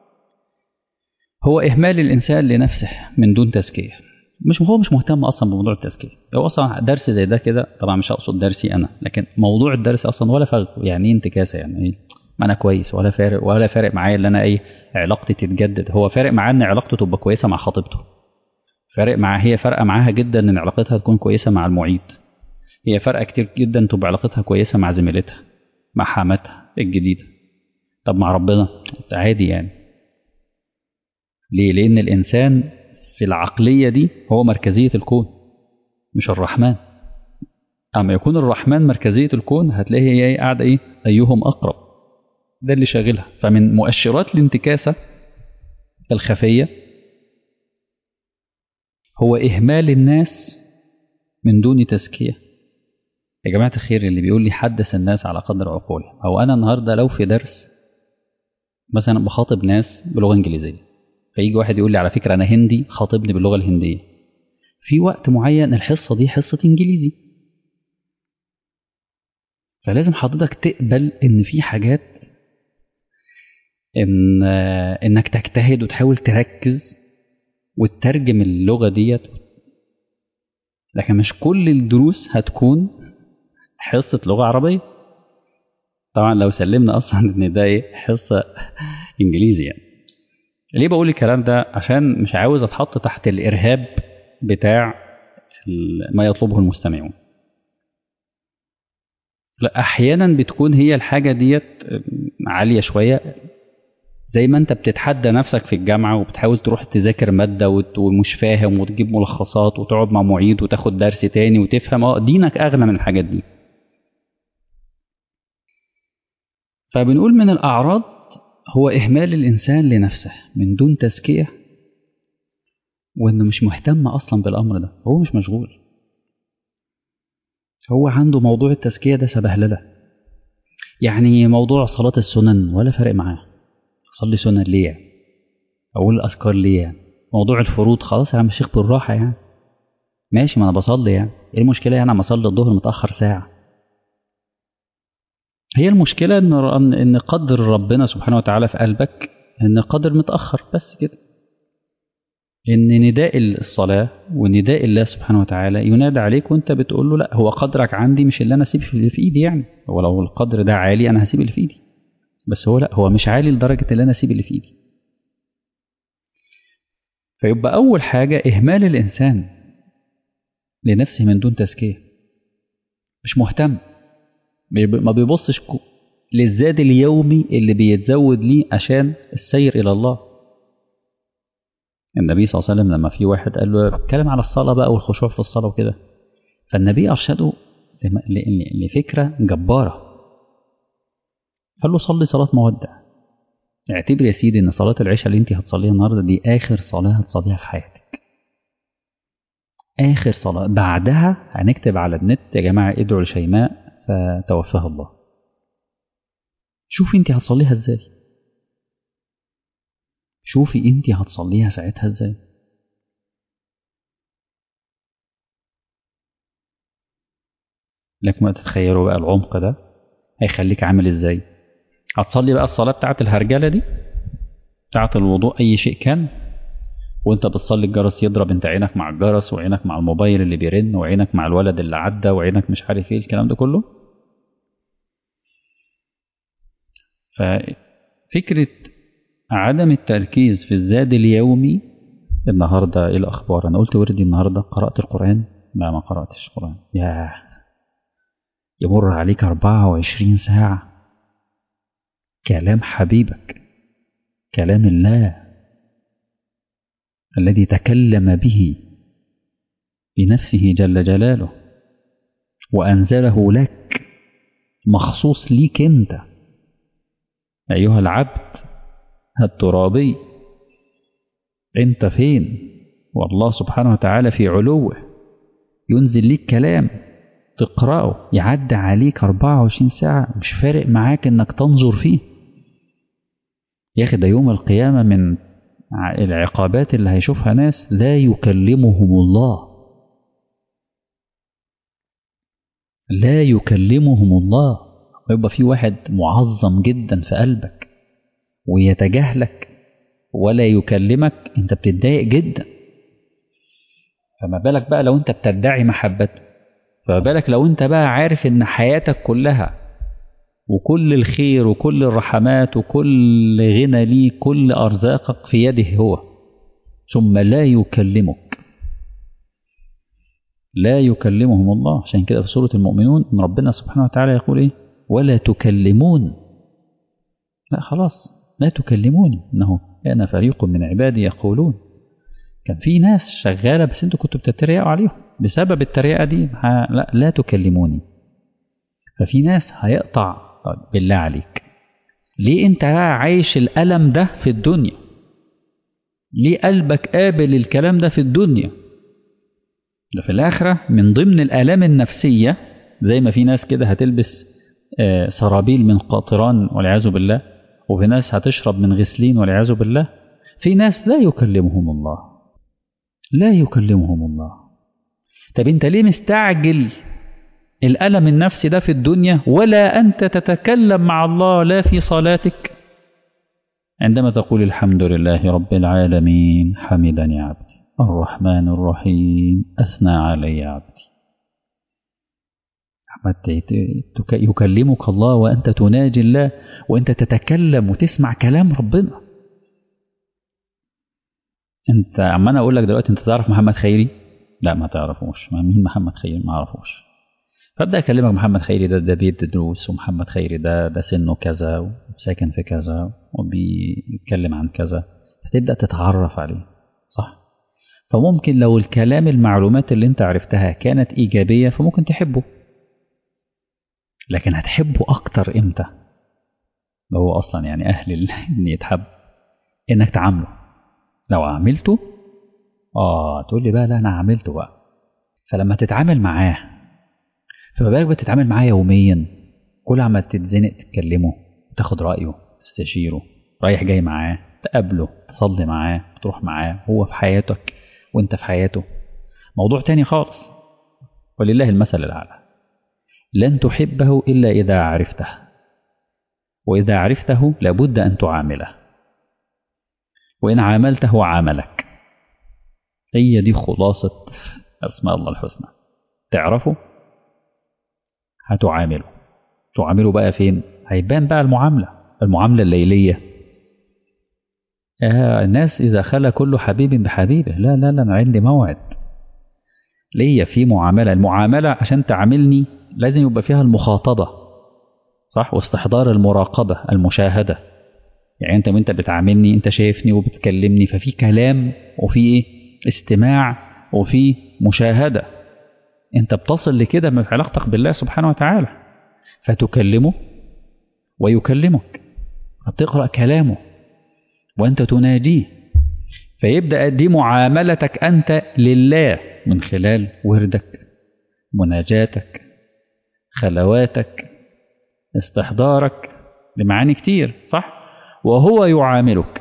هو إهمال الإنسان لنفسه من دون تزكية مش هو مش مهتم أصلا بموضوع التزكية هو أصلا درس زي ده كده طبعا مش هقصد درسي أنا لكن موضوع الدرس أصلا ولا فرق يعني إيه انتكاسة يعني إيه ما أنا كويس ولا فارق ولا فارق معايا إن أنا إيه علاقتي تتجدد هو فارق معاه إن علاقته تبقى كويسة مع خطيبته فارق معاه هي فارقة معاها جدا إن علاقتها تكون كويسة مع المعيد هي فرقة كتير جدا تبقى علاقتها كويسة مع زميلتها مع حماتها الجديدة طب مع ربنا عادي يعني ليه لأن الإنسان في العقلية دي هو مركزية الكون مش الرحمن أما يكون الرحمن مركزية الكون هتلاقي هي قاعدة إيه أيهم أقرب ده اللي شاغلها فمن مؤشرات الانتكاسة الخفية هو إهمال الناس من دون تزكية يا جماعة الخير اللي بيقول لي حدث الناس على قدر عقولهم أو أنا النهاردة لو في درس مثلا بخاطب ناس بلغة إنجليزية فيجي واحد يقول لي على فكرة أنا هندي خاطبني باللغة الهندية في وقت معين الحصة دي حصة إنجليزي فلازم حضرتك تقبل إن في حاجات إن إنك تجتهد وتحاول تركز وتترجم اللغة ديت لكن مش كل الدروس هتكون حصة لغة عربية طبعا لو سلمنا أصلا إن ده إيه حصة إنجليزي يعني ليه بقول الكلام ده عشان مش عاوز أتحط تحت الإرهاب بتاع ما يطلبه المستمعون لا أحيانا بتكون هي الحاجة ديت عالية شوية زي ما انت بتتحدى نفسك في الجامعة وبتحاول تروح تذاكر مادة ومش فاهم وتجيب ملخصات وتقعد مع معيد وتاخد درس تاني وتفهم اه دينك أغنى من الحاجات دي فبنقول من الأعراض هو إهمال الإنسان لنفسه من دون تزكية وإنه مش مهتم أصلا بالأمر ده هو مش مشغول هو عنده موضوع التزكية ده سبهللة يعني موضوع صلاة السنن ولا فارق معاه أصلي سنن ليه يعني أقول الأذكار ليه يعني موضوع الفروض خلاص يا عم الشيخ بالراحة يعني ماشي ما أنا بصلي يعني إيه المشكلة يعني أنا أصلي الظهر متأخر ساعة هي المشكلة إن إن قدر ربنا سبحانه وتعالى في قلبك إن قدر متأخر بس كده إن نداء الصلاة ونداء الله سبحانه وتعالى ينادى عليك وأنت بتقول له لا هو قدرك عندي مش اللي أنا أسيب اللي في إيدي يعني هو لو القدر ده عالي أنا هسيب اللي في إيدي بس هو لا هو مش عالي لدرجة اللي أنا أسيب اللي في إيدي فيبقى أول حاجة إهمال الإنسان لنفسه من دون تزكية مش مهتم ما بيبصش للزاد اليومي اللي بيتزود ليه عشان السير إلى الله النبي صلى الله عليه وسلم لما في واحد قال له اتكلم على الصلاة بقى والخشوع في الصلاة وكده فالنبي أرشده لفكرة جبارة قال له صلي صلاة مودع اعتبر يا سيدي ان صلاة العشاء اللي انت هتصليها النهارده دي اخر صلاة هتصليها في حياتك اخر صلاة بعدها هنكتب على النت يا جماعة ادعوا لشيماء فتوفاها الله شوفي انت هتصليها ازاي شوفي انت هتصليها ساعتها ازاي لك ما تتخيلوا بقى العمق ده هيخليك عامل ازاي هتصلي بقى الصلاة بتاعت الهرجلة دي بتاعت الوضوء أي شيء كان وانت بتصلي الجرس يضرب انت عينك مع الجرس وعينك مع الموبايل اللي بيرن وعينك مع الولد اللي عدى وعينك مش عارف ايه الكلام ده كله ففكرة عدم التركيز في الزاد اليومي النهاردة ايه الأخبار أنا قلت وردي النهاردة قرأت القرآن لا ما قرأتش القرآن ياه يمر عليك 24 ساعة كلام حبيبك كلام الله الذي تكلم به بنفسه جل جلاله وأنزله لك مخصوص ليك أنت أيها العبد الترابي أنت فين والله سبحانه وتعالى في علوه ينزل ليك كلام تقرأه يعدي عليك 24 ساعة مش فارق معاك انك تنظر فيه يا اخي ده يوم القيامة من العقابات اللي هيشوفها ناس لا يكلمهم الله لا يكلمهم الله ويبقى في واحد معظم جدا في قلبك ويتجاهلك ولا يكلمك انت بتتضايق جدا فما بالك بقى لو انت بتدعي محبته فما بالك لو انت بقى عارف ان حياتك كلها وكل الخير وكل الرحمات وكل غنى ليه كل أرزاقك في يده هو ثم لا يكلمك لا يكلمهم الله عشان كده في سورة المؤمنون ان ربنا سبحانه وتعالى يقول ايه ولا تكلمون لا خلاص لا تكلموني انه كان فريق من عبادي يقولون كان في ناس شغالة بس انتوا كنتوا بتتريقوا عليهم بسبب التريقة دي لا لا تكلموني ففي ناس هيقطع طيب بالله عليك ليه انت عايش الألم ده في الدنيا ليه قلبك قابل الكلام ده في الدنيا ده في الآخرة من ضمن الآلام النفسية زي ما في ناس كده هتلبس سرابيل من قاطران والعياذ بالله وفي ناس هتشرب من غسلين والعياذ بالله في ناس لا يكلمهم الله لا يكلمهم الله طب انت ليه مستعجل الألم النفسي ده في الدنيا ولا أنت تتكلم مع الله لا في صلاتك عندما تقول الحمد لله رب العالمين حمدني عبدي الرحمن الرحيم أثنى علي عبدي يكلمك الله وأنت تناجي الله وأنت تتكلم وتسمع كلام ربنا أنت عم أنا أقول لك دلوقتي أنت تعرف محمد خيري لا ما تعرفوش مين محمد خيري ما أعرفوش فابدا اكلمك محمد خيري ده ده بيدي دروس ومحمد خيري ده ده سنه كذا وساكن في كذا وبيتكلم عن كذا فتبدا تتعرف عليه صح فممكن لو الكلام المعلومات اللي انت عرفتها كانت ايجابيه فممكن تحبه لكن هتحبه اكتر امتى هو اصلا يعني اهل ان يتحب انك تعامله لو عملته اه تقول لي بقى لا انا عملته بقى فلما تتعامل معاه فما بالك بتتعامل معاه يوميا كل عما تتزنق تتكلمه تاخد رأيه تستشيره رايح جاي معاه تقابله تصلي معاه تروح معاه هو في حياتك وانت في حياته موضوع تاني خالص ولله المثل الأعلى لن تحبه إلا إذا عرفته وإذا عرفته لابد أن تعامله وإن عاملته عاملك هي دي خلاصة أسماء الله الحسنى تعرفه هتعامله تعامله بقى فين هيبان بقى المعاملة المعاملة الليلية آه الناس إذا خلى كل حبيب بحبيبه لا لا لا أنا عندي موعد ليا في معاملة المعاملة عشان تعاملني لازم يبقى فيها المخاطبة صح واستحضار المراقبة المشاهدة يعني أنت وأنت بتعاملني أنت شايفني وبتكلمني ففي كلام وفي إيه استماع وفي مشاهدة أنت بتصل لكده من علاقتك بالله سبحانه وتعالى فتكلمه ويكلمك فبتقرأ كلامه وأنت تناديه فيبدأ دي معاملتك أنت لله من خلال وردك مناجاتك خلواتك استحضارك بمعاني كتير صح وهو يعاملك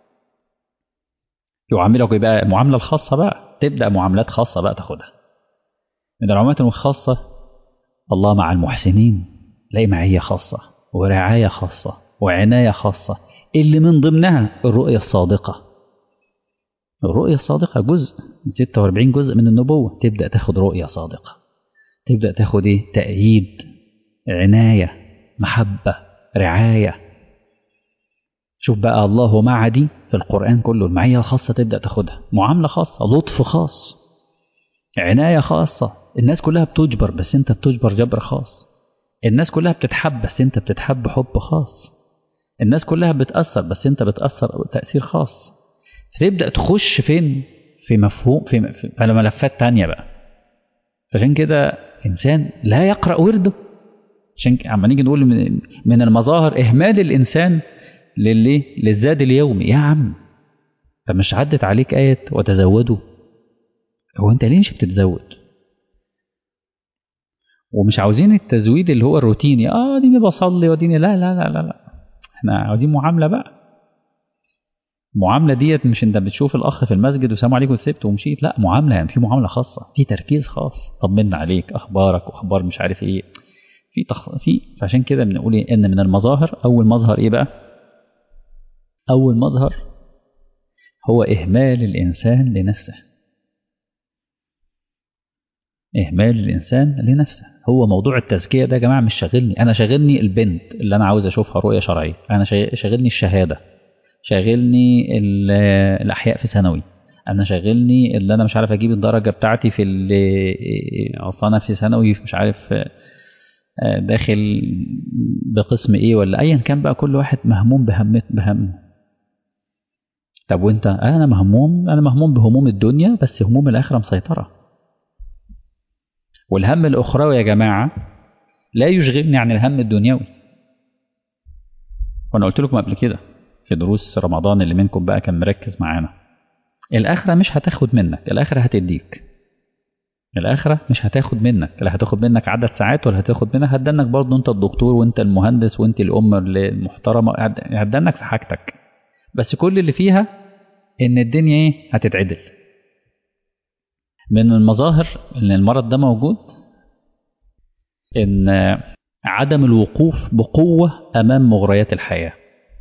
يعاملك يبقى المعاملة الخاصة بقى تبدأ معاملات خاصة بقى تاخدها من العلامات الخاصة الله مع المحسنين تلاقي معية خاصة ورعاية خاصة وعناية خاصة اللي من ضمنها الرؤية الصادقة الرؤية الصادقة جزء من 46 جزء من النبوة تبدأ تاخد رؤية صادقة تبدأ تاخد ايه تأييد عناية محبة رعاية شوف بقى الله مع دي في القرآن كله المعية الخاصة تبدأ تاخدها معاملة خاصة لطف خاص عناية خاصة الناس كلها بتجبر بس انت بتجبر جبر خاص الناس كلها بتتحب بس انت بتتحب حب خاص الناس كلها بتأثر بس انت بتأثر تأثير خاص فتبدأ تخش فين في مفهوم في, في ملفات تانية بقى فعشان كده إنسان لا يقرأ ورده عشان عما نيجي نقول من, من المظاهر إهمال الإنسان للي للزاد اليومي يا عم طب مش عدت عليك آية وتزودوا هو أنت ليه مش بتتزود ومش عاوزين التزويد اللي هو الروتيني اه ديني بصلي وديني لا لا لا لا لا احنا عاوزين معامله بقى المعامله ديت مش انت بتشوف الاخ في المسجد وسلام عليكم وسبت ومشيت لا معامله يعني في معامله خاصه في تركيز خاص طمنا عليك اخبارك واخبار مش عارف ايه في تخ... في فعشان كده بنقول إيه؟ ان من المظاهر اول مظهر ايه بقى اول مظهر هو اهمال الانسان لنفسه إهمال الإنسان لنفسه هو موضوع التزكية ده يا جماعة مش شاغلني أنا شاغلني البنت اللي أنا عاوز أشوفها رؤية شرعية أنا شاغلني الشهادة شاغلني الأحياء في ثانوي انا شاغلني اللي انا مش عارف اجيب الدرجه بتاعتي في اللي اصل انا في ثانوي مش عارف داخل بقسم ايه ولا ايا كان بقى كل واحد مهموم بهم بهم طب وانت انا مهموم انا مهموم بهموم الدنيا بس هموم الاخره مسيطره والهم الاخروي يا جماعه لا يشغلني عن الهم الدنيوي وانا قلت لكم قبل كده في دروس رمضان اللي منكم بقى كان مركز معانا الاخره مش هتاخد منك الاخره هتديك الاخره مش هتاخد منك لا هتاخد منك عدد ساعات ولا هتاخد منك هتدنك برضه انت الدكتور وانت المهندس وانت الام المحترمه هتدنك في حاجتك بس كل اللي فيها ان الدنيا ايه هتتعدل من المظاهر ان المرض ده موجود ان عدم الوقوف بقوه امام مغريات الحياه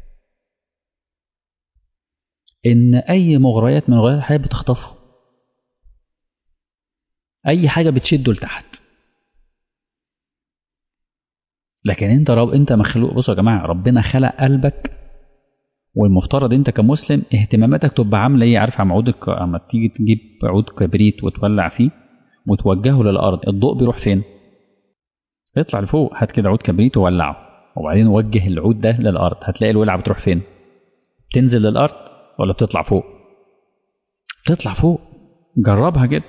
ان اي مغريات من مغريات الحياه بتخطفه اي حاجه بتشده لتحت لكن انت رب انت مخلوق بصوا يا جماعه ربنا خلق قلبك والمفترض انت كمسلم اهتماماتك تبقى عامله ايه عارف عم عود اما تيجي تجيب عود كبريت وتولع فيه وتوجهه للارض الضوء بيروح فين يطلع لفوق هات كده عود كبريت وولعه وبعدين وجه العود ده للارض هتلاقي الولعه بتروح فين بتنزل للارض ولا بتطلع فوق بتطلع فوق جربها كده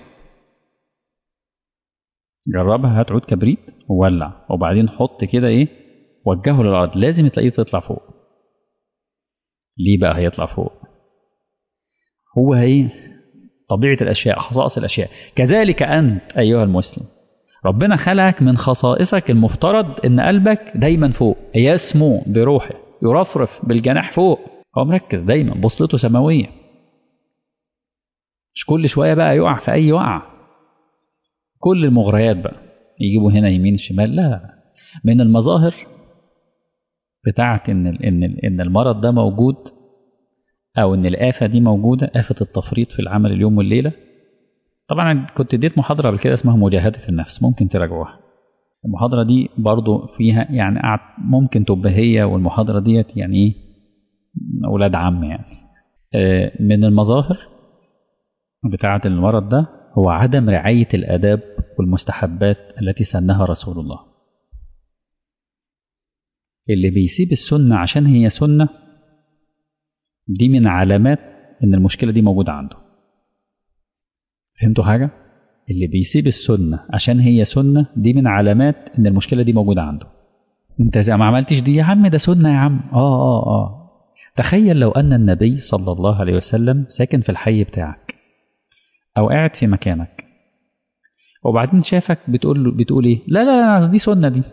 جربها هات عود كبريت وولع وبعدين حط كده ايه وجهه للارض لازم تلاقيه تطلع فوق ليه بقى هيطلع فوق هو ايه طبيعة الأشياء خصائص الأشياء كذلك أنت أيها المسلم ربنا خلقك من خصائصك المفترض ان قلبك دايما فوق يسمو بروحه يرفرف بالجناح فوق هو مركز دايما بصلته سماويه مش كل شويه بقى يقع في اي وقعه كل المغريات بقى يجيبوا هنا يمين شمال لا من المظاهر بتاعه ان ان ان المرض ده موجود او ان الافه دي موجوده افه التفريط في العمل اليوم والليله طبعا كنت اديت محاضرة قبل كده اسمها مجاهدة النفس ممكن تراجعوها المحاضرة دي برضو فيها يعني ممكن تبقى هي والمحاضرة ديت يعني ايه أولاد عم يعني من المظاهر بتاعة المرض ده هو عدم رعاية الآداب والمستحبات التي سنها رسول الله اللي بيسيب السنة عشان هي سنة دي من علامات إن المشكلة دي موجودة عنده فهمتوا حاجة؟ اللي بيسيب السنة عشان هي سنة دي من علامات إن المشكلة دي موجودة عنده. أنت زي ما عملتش دي يا عم ده سنة يا عم. آه آه آه. تخيل لو أن النبي صلى الله عليه وسلم ساكن في الحي بتاعك أو قاعد في مكانك وبعدين شافك بتقول له بتقول إيه؟ لا لا لا دي سنة دي.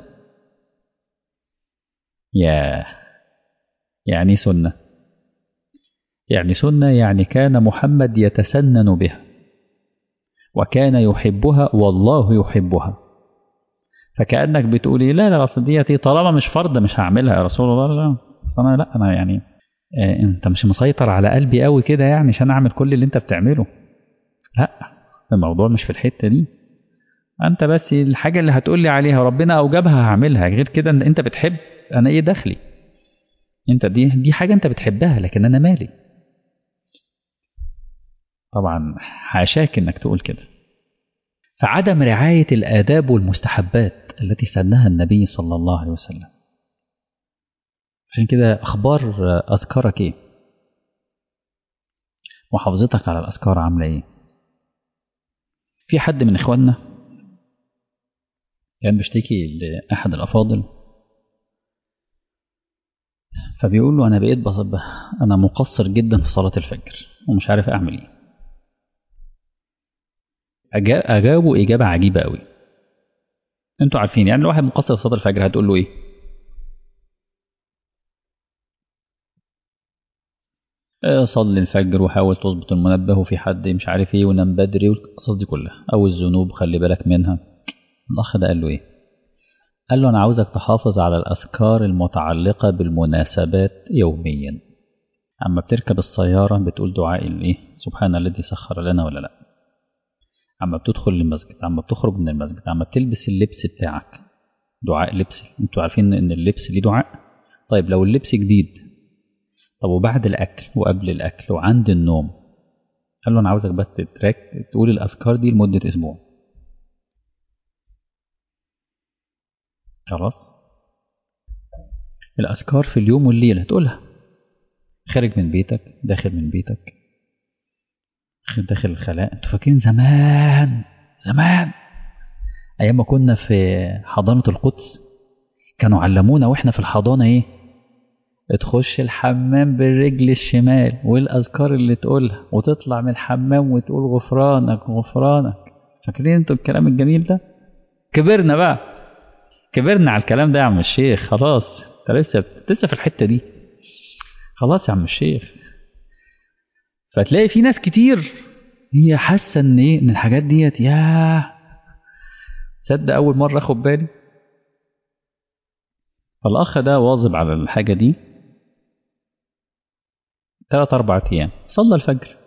ياه يعني سنة يعني سنة يعني كان محمد يتسنن بها وكان يحبها والله يحبها فكأنك بتقول ايه لا لا اصل ديت طالما مش فرض مش هعملها يا رسول الله لا اصل انا لا انا يعني آه انت مش مسيطر على قلبي قوي كده يعني عشان اعمل كل اللي انت بتعمله لا الموضوع مش في الحته دي انت بس الحاجه اللي هتقول لي عليها ربنا اوجبها هعملها غير كده انت بتحب انا ايه دخلي انت دي دي حاجه انت بتحبها لكن انا مالي طبعا حاشاك انك تقول كده فعدم رعاية الآداب والمستحبات التي سنها النبي صلى الله عليه وسلم عشان كده أخبار أذكارك إيه محافظتك على الأذكار عاملة إيه في حد من إخواننا كان بيشتكي لأحد الأفاضل فبيقول له أنا بقيت بصبح أنا مقصر جدا في صلاة الفجر ومش عارف أعمل إيه أجابوا إجابة عجيبة قوي أنتوا عارفين يعني الواحد مقصر في صلاة الفجر هتقول له إيه صلي الفجر وحاول تظبط المنبه وفي حد مش عارف ايه ونام بدري والقصص دي كلها او الذنوب خلي بالك منها الاخ ده قال له ايه قال له انا عاوزك تحافظ على الاذكار المتعلقه بالمناسبات يوميا اما بتركب السياره بتقول دعاء الايه سبحان الذي سخر لنا ولا لا اما بتدخل المسجد اما بتخرج من المسجد اما بتلبس اللبس بتاعك دعاء لبس انتوا عارفين ان اللبس ليه دعاء طيب لو اللبس جديد طب وبعد الاكل وقبل الاكل وعند النوم قال له انا عاوزك بس تتراك تقول الاذكار دي لمده اسبوع خلاص الاذكار في اليوم والليله تقولها خارج من بيتك داخل من بيتك داخل الخلاء انتوا فاكرين زمان زمان ايام ما كنا في حضانه القدس كانوا علمونا واحنا في الحضانه ايه تخش الحمام بالرجل الشمال والاذكار اللي تقولها وتطلع من الحمام وتقول غفرانك غفرانك فاكرين انتوا الكلام الجميل ده كبرنا بقى كبرنا على الكلام ده يا عم الشيخ خلاص انت لسه لسه في الحته دي خلاص يا عم الشيخ فتلاقي في ناس كتير هي حاسه ان ايه ان الحاجات ديت يا صدق اول مره اخد بالي فالاخ ده واظب على الحاجه دي ثلاث اربع ايام صلى الفجر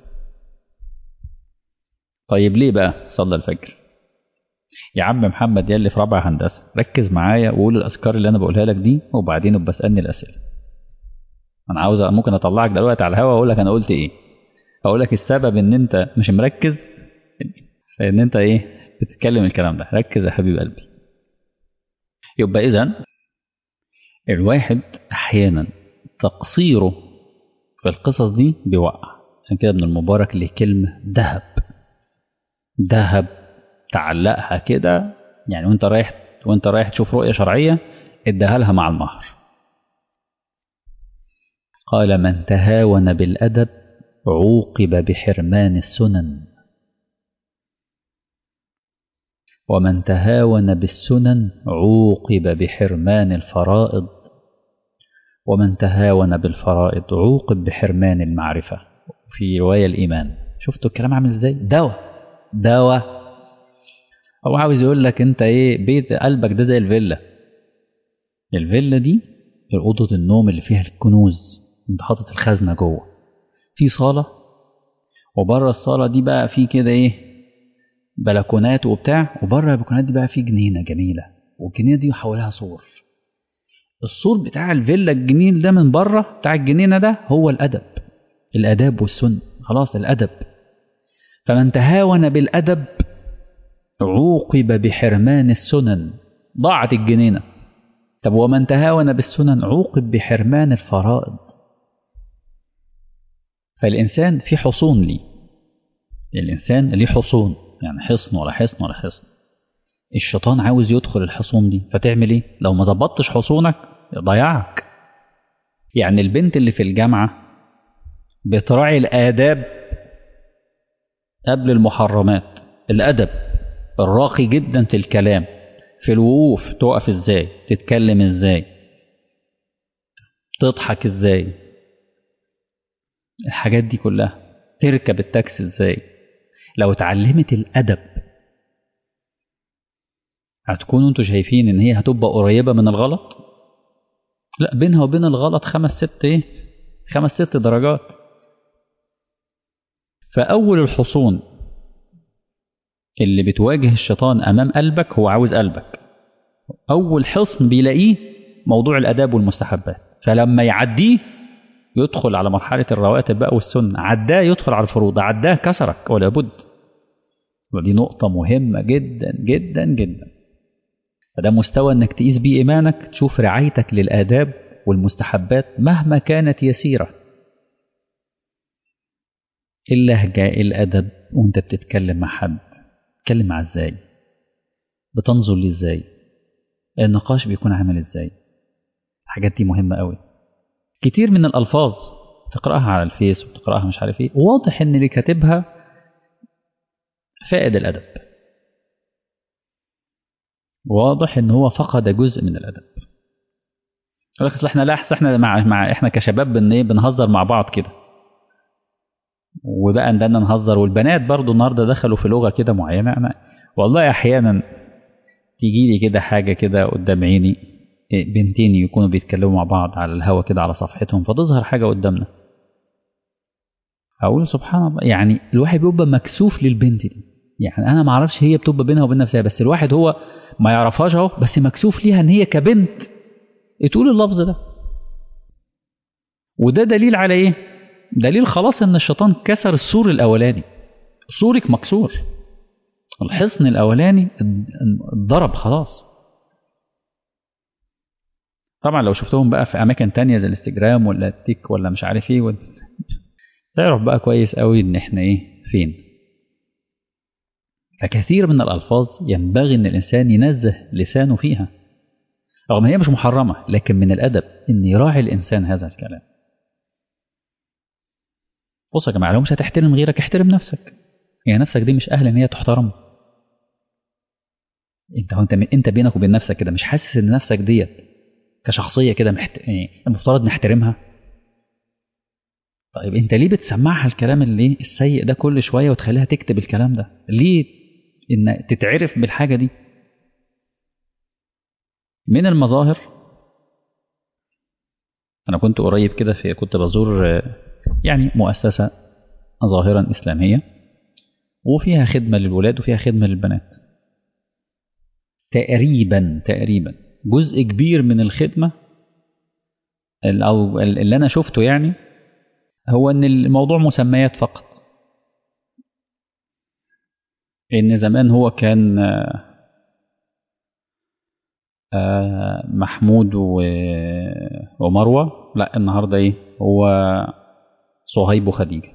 طيب ليه بقى صلى الفجر يا عم محمد يا اللي في رابعه هندسه ركز معايا وقول الاذكار اللي انا بقولها لك دي وبعدين ابقى اسالني الاسئله انا عاوز ممكن اطلعك دلوقتي على الهوا واقول لك انا قلت ايه اقول لك السبب ان انت مش مركز فان انت ايه بتتكلم الكلام ده ركز يا حبيب قلبي يبقى اذا الواحد احيانا تقصيره في القصص دي بيوقع عشان كده ابن المبارك ليه كلمه ذهب ذهب تعلقها كده يعني وانت رايح وانت رايح تشوف رؤيه شرعيه اديها لها مع المهر قال من تهاون بالادب عوقب بحرمان السنن ومن تهاون بالسنن عوقب بحرمان الفرائض ومن تهاون بالفرائض عوقب بحرمان المعرفة في رواية الإيمان شفتوا الكلام عامل ازاي دواء دواء هو عاوز يقول لك انت ايه بيت قلبك ده زي الفيلا الفيلا دي أوضة النوم اللي فيها الكنوز انت حاطط الخزنة جوه في صالة وبره الصالة دي بقى في كده ايه بلكونات وبتاع وبره البلكونات دي بقى في جنينة جميلة والجنينة دي حواليها سور السور بتاع الفيلا الجميل ده من بره بتاع الجنينة ده هو الأدب الأداب والسن خلاص الأدب فمن تهاون بالأدب عوقب بحرمان السنن ضاعت الجنينة طب ومن تهاون بالسنن عوقب بحرمان الفرائض فالإنسان في حصون لي الإنسان ليه حصون يعني حصن ولا حصن ولا حصن الشيطان عاوز يدخل الحصون دي فتعمل ايه لو ما ظبطتش حصونك ضيعك يعني البنت اللي في الجامعة بتراعي الآداب قبل المحرمات الأدب الراقي جدا في الكلام في الوقوف تقف ازاي تتكلم ازاي تضحك ازاي الحاجات دي كلها تركب التاكسي ازاي لو اتعلمت الادب هتكونوا انتوا شايفين ان هي هتبقى قريبه من الغلط لا بينها وبين الغلط خمس ست ايه خمس ست درجات فاول الحصون اللي بتواجه الشيطان امام قلبك هو عاوز قلبك اول حصن بيلاقيه موضوع الاداب والمستحبات فلما يعديه يدخل على مرحلة الرواتب بقى والسنة عداه يدخل على الفروض عداه كسرك ولا بد ودي نقطة مهمة جدا جدا جدا فده مستوى انك تقيس بيه ايمانك تشوف رعايتك للآداب والمستحبات مهما كانت يسيرة اللهجة الأدب وانت بتتكلم مع حد بتتكلم معاه ازاي بتنظر ليه ازاي النقاش بيكون عامل ازاي الحاجات دي مهمة قوي كتير من الألفاظ بتقرأها على الفيس وبتقرأها مش عارف ايه واضح ان اللي كاتبها فائد الأدب واضح ان هو فقد جزء من الأدب يقول لك اصل احنا لا احنا مع, مع احنا كشباب بن ايه بنهزر مع بعض كده وبقى عندنا نهزر والبنات برضو النهارده دخلوا في لغه كده معينه انا والله احيانا تيجي لي كده حاجه كده قدام عيني بنتين يكونوا بيتكلموا مع بعض على الهوا كده على صفحتهم فتظهر حاجه قدامنا اقول سبحان الله يعني الواحد بيبقى مكسوف للبنت دي يعني انا ما اعرفش هي بتبقى بينها وبين نفسها بس الواحد هو ما يعرفهاش اهو بس مكسوف ليها ان هي كبنت تقول اللفظ ده وده دليل على ايه دليل خلاص ان الشيطان كسر السور الاولاني سورك مكسور الحصن الاولاني اتضرب خلاص طبعا لو شفتهم بقى في اماكن تانية زي الانستجرام ولا التيك ولا مش عارف ايه تعرف بقى كويس قوي ان احنا ايه فين فكثير من الالفاظ ينبغي ان الانسان ينزه لسانه فيها رغم هي مش محرمه لكن من الادب ان يراعي الانسان هذا الكلام بص يا جماعه لو مش هتحترم غيرك احترم نفسك هي نفسك دي مش اهل ان هي تحترم انت هو انت انت بينك وبين نفسك كده مش حاسس ان نفسك ديت كشخصيه كده محت... يعني المفترض نحترمها طيب انت ليه بتسمعها الكلام اللي السيء ده كل شويه وتخليها تكتب الكلام ده ليه ان تتعرف بالحاجه دي من المظاهر انا كنت قريب كده في كنت بزور يعني مؤسسه ظاهرا اسلاميه وفيها خدمه للولاد وفيها خدمه للبنات تقريبا تقريبا جزء كبير من الخدمه او اللي انا شفته يعني هو ان الموضوع مسميات فقط ان زمان هو كان محمود ومروه لا النهارده ايه هو صهيب وخديجه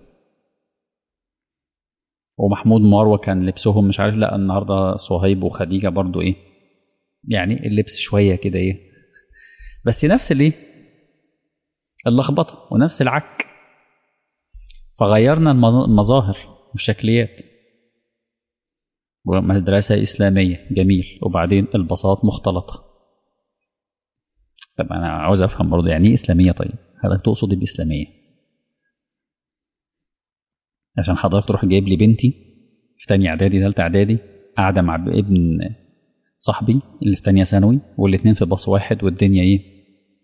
ومحمود ومروه كان لبسهم مش عارف لا النهارده صهيب وخديجه برضو ايه يعني اللبس شويه كده ايه بس نفس الايه اللخبطه ونفس العك فغيرنا المظاهر والشكليات مدرسة إسلامية جميل وبعدين البساط مختلطة طب أنا عاوز أفهم برضه يعني إيه إسلامية طيب حضرتك تقصد إيه بإسلامية عشان حضرتك تروح جايب لي بنتي في تانية إعدادي تالتة إعدادي قاعدة مع ابن صاحبي اللي في تانية ثانوي والاتنين في باص واحد والدنيا إيه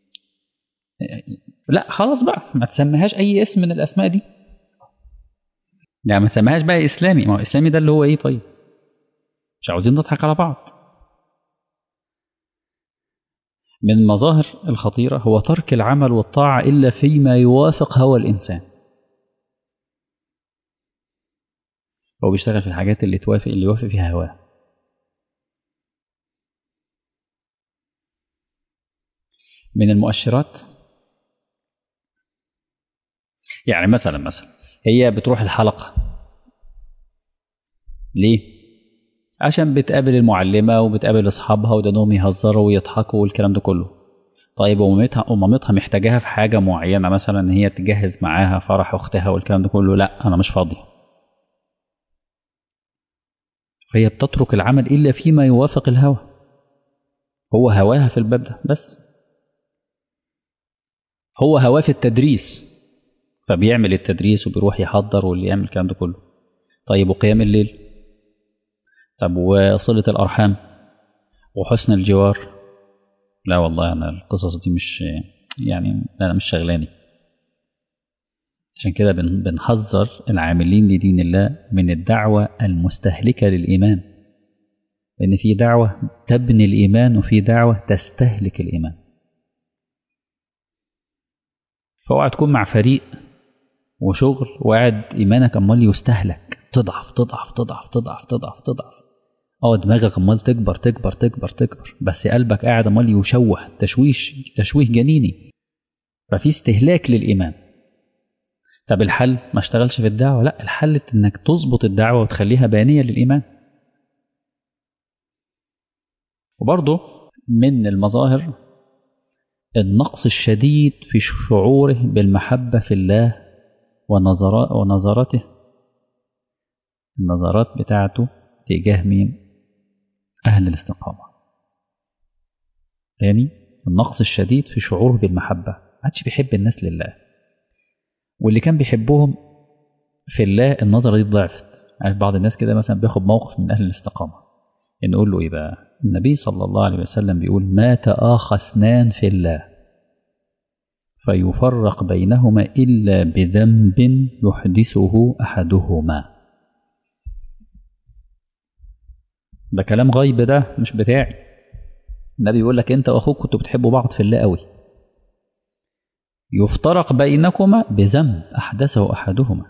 لا خلاص بقى ما تسميهاش أي اسم من الأسماء دي يعني ما تسميهاش بقى إسلامي ما هو إسلامي ده اللي هو إيه طيب مش عاوزين نضحك على بعض من المظاهر الخطيرة هو ترك العمل والطاعة إلا فيما يوافق هوى الإنسان هو بيشتغل في الحاجات اللي توافق اللي يوافق فيها هواه من المؤشرات يعني مثلا مثلا هي بتروح الحلقة ليه؟ عشان بتقابل المعلمة وبتقابل أصحابها ودانهم يهزروا ويضحكوا والكلام ده كله طيب ومامتها ومامتها محتاجاها في حاجة معينة مثلا إن هي تجهز معاها فرح أختها والكلام ده كله لا أنا مش فاضي فهي بتترك العمل إلا فيما يوافق الهوى هو هواها في الباب ده بس هو هواه في التدريس فبيعمل التدريس وبيروح يحضر واللي يعمل الكلام ده كله طيب وقيام الليل طب وصلة الأرحام وحسن الجوار لا والله أنا القصص دي مش يعني أنا مش شغلاني عشان كده بنحذر العاملين لدين الله من الدعوة المستهلكة للإيمان لأن في دعوة تبني الإيمان وفي دعوة تستهلك الإيمان فاوعى تكون مع فريق وشغل وقاعد إيمانك أمال يستهلك تضعف تضعف تضعف تضعف تضعف تضعف اه دماغك امال تكبر تكبر تكبر تكبر بس قلبك قاعد امال يشوه تشويش تشويه جنيني ففي استهلاك للايمان طب الحل ما اشتغلش في الدعوه لا الحل انك تظبط الدعوه وتخليها بانيه للايمان وبرضه من المظاهر النقص الشديد في شعوره بالمحبه في الله ونظرات ونظراته النظرات بتاعته تجاه مين أهل الاستقامة تاني النقص الشديد في شعوره بالمحبة ما عادش بيحب الناس لله واللي كان بيحبهم في الله النظرة دي ضعفت عارف بعض الناس كده مثلا بياخد موقف من أهل الاستقامة إن نقول له إيه بقى النبي صلى الله عليه وسلم بيقول ما تآخى اثنان في الله فيفرق بينهما إلا بذنب يحدثه أحدهما ده كلام غيب ده مش بتاعي النبي يقول لك انت واخوك كنتوا بتحبوا بعض في الله قوي يفترق بينكما بذنب أحدثه أحدهما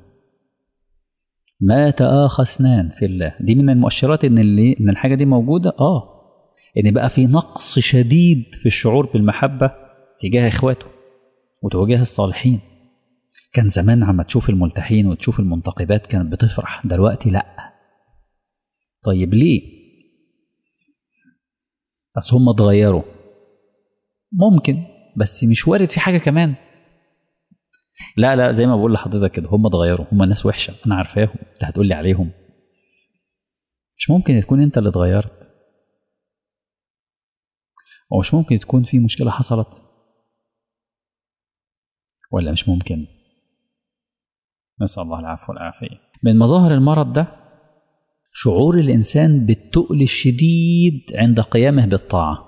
ما تآخى اثنان في الله دي من المؤشرات إن, اللي إن الحاجة دي موجودة آه إن بقى في نقص شديد في الشعور بالمحبة تجاه إخواته وتجاه الصالحين كان زمان عما تشوف الملتحين وتشوف المنتقبات كانت بتفرح دلوقتي لأ طيب ليه بس هم اتغيروا ممكن بس مش وارد في حاجة كمان لا لا زي ما بقول لحضرتك كده هم اتغيروا هم ناس وحشة أنا عارفاهم أنت هتقول لي عليهم مش ممكن تكون أنت اللي اتغيرت ومش ممكن تكون في مشكلة حصلت ولا مش ممكن نسأل الله العفو والعافية من مظاهر المرض ده شعور الإنسان بالتقل الشديد عند قيامه بالطاعة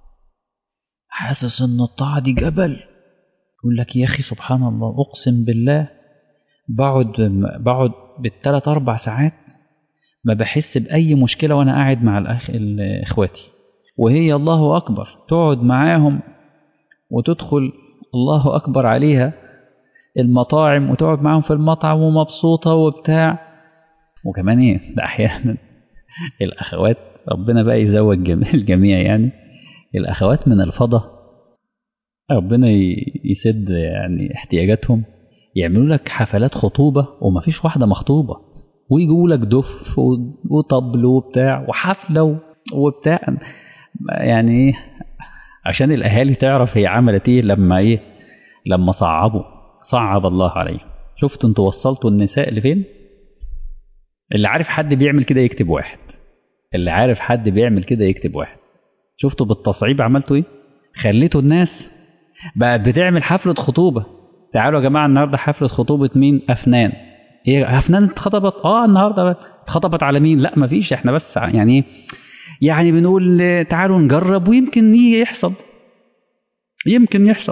حاسس إن الطاعة دي جبل يقول لك يا أخي سبحان الله أقسم بالله بقعد بقعد بالثلاث أربع ساعات ما بحس بأي مشكلة وأنا قاعد مع الأخ إخواتي وهي الله أكبر تقعد معاهم وتدخل الله أكبر عليها المطاعم وتقعد معاهم في المطعم ومبسوطة وبتاع وكمان إيه ده أحيانا الأخوات ربنا بقى يزوج الجميع يعني الأخوات من الفضة ربنا يسد يعني احتياجاتهم يعملوا لك حفلات خطوبة ومفيش واحدة مخطوبة ويجيبوا لك دف وطبل وبتاع وحفلة وبتاع يعني ايه عشان الاهالي تعرف هي عملت ايه لما ايه لما صعبوا صعب الله عليه شفت انتوا وصلتوا النساء لفين اللي عارف حد بيعمل كده يكتب واحد اللي عارف حد بيعمل كده يكتب واحد شفتوا بالتصعيب عملتوا ايه خليتوا الناس بقت بتعمل حفلة خطوبة تعالوا يا جماعة النهاردة حفلة خطوبة مين أفنان ايه أفنان اتخطبت اه النهاردة اتخطبت على مين لا مفيش احنا بس يعني ايه يعني بنقول تعالوا نجرب ويمكن يجي يحصل يمكن يحصل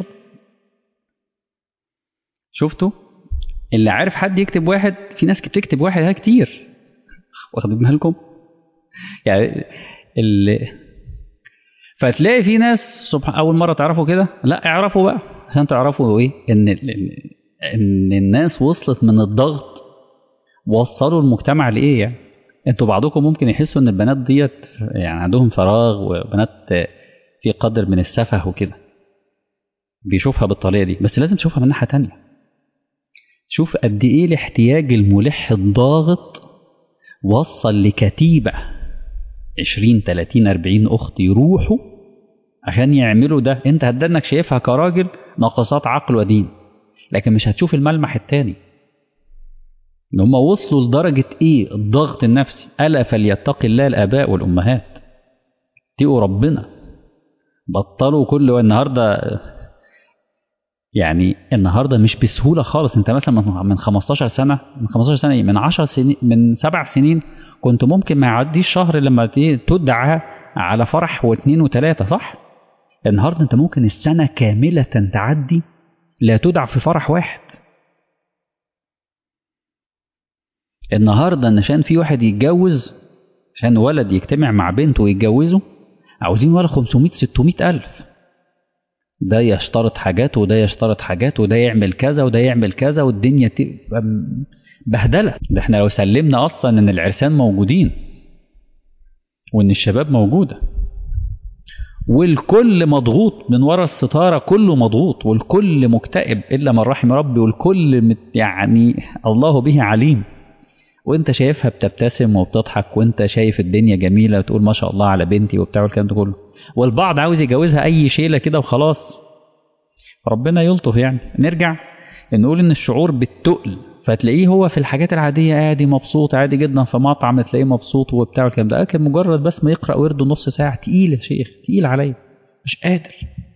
شفتوا اللي عارف حد يكتب واحد في ناس بتكتب واحد ها كتير واخدين بالكم يعني اللي فتلاقي في ناس سبحان اول مره تعرفوا كده لا اعرفوا بقى عشان تعرفوا ايه ان ان الناس وصلت من الضغط وصلوا المجتمع لايه يعني انتوا بعضكم ممكن يحسوا ان البنات ديت يعني عندهم فراغ وبنات في قدر من السفه وكده بيشوفها بالطريقه دي بس لازم تشوفها من ناحيه تانية شوف قد ايه الاحتياج الملح الضاغط وصل لكتيبه 20 30 40 اخت يروحوا عشان يعملوا ده انت هتدنك شايفها كراجل ناقصات عقل ودين لكن مش هتشوف الملمح التاني ان هم وصلوا لدرجة ايه الضغط النفسي ألا فليتقي الله الآباء والأمهات اتقوا ربنا بطلوا كل النهاردة يعني النهاردة مش بسهولة خالص انت مثلا من 15 سنة من 15 سنة ايه من 10 سنين من سبع سنين كنت ممكن ما يعديش شهر لما تدعى على فرح واثنين وثلاثة صح؟ النهاردة انت ممكن السنة كاملة تعدي لا تدعى في فرح واحد النهاردة عشان في واحد يتجوز عشان ولد يجتمع مع بنت ويتجوزوا عاوزين ولا 500 600 ألف ده يشترط حاجات وده يشترط حاجات وده يعمل كذا وده يعمل كذا والدنيا تبقى بهدلة ده احنا لو سلمنا أصلا إن العرسان موجودين وإن الشباب موجودة والكل مضغوط من ورا الستارة كله مضغوط والكل مكتئب إلا من رحم ربي والكل يعني الله به عليم وانت شايفها بتبتسم وبتضحك وانت شايف الدنيا جميلة وتقول ما شاء الله على بنتي وبتاع والكلام ده كله والبعض عاوز يجوزها أي شيلة كده وخلاص ربنا يلطف يعني نرجع نقول إن الشعور بالتقل فتلاقيه هو في الحاجات العادية عادي مبسوط عادي جدا في مطعم تلاقيه مبسوط وبتاع والكلام ده لكن مجرد بس ما يقرأ ورده نص ساعة تقيل يا شيخ تقيل عليا مش قادر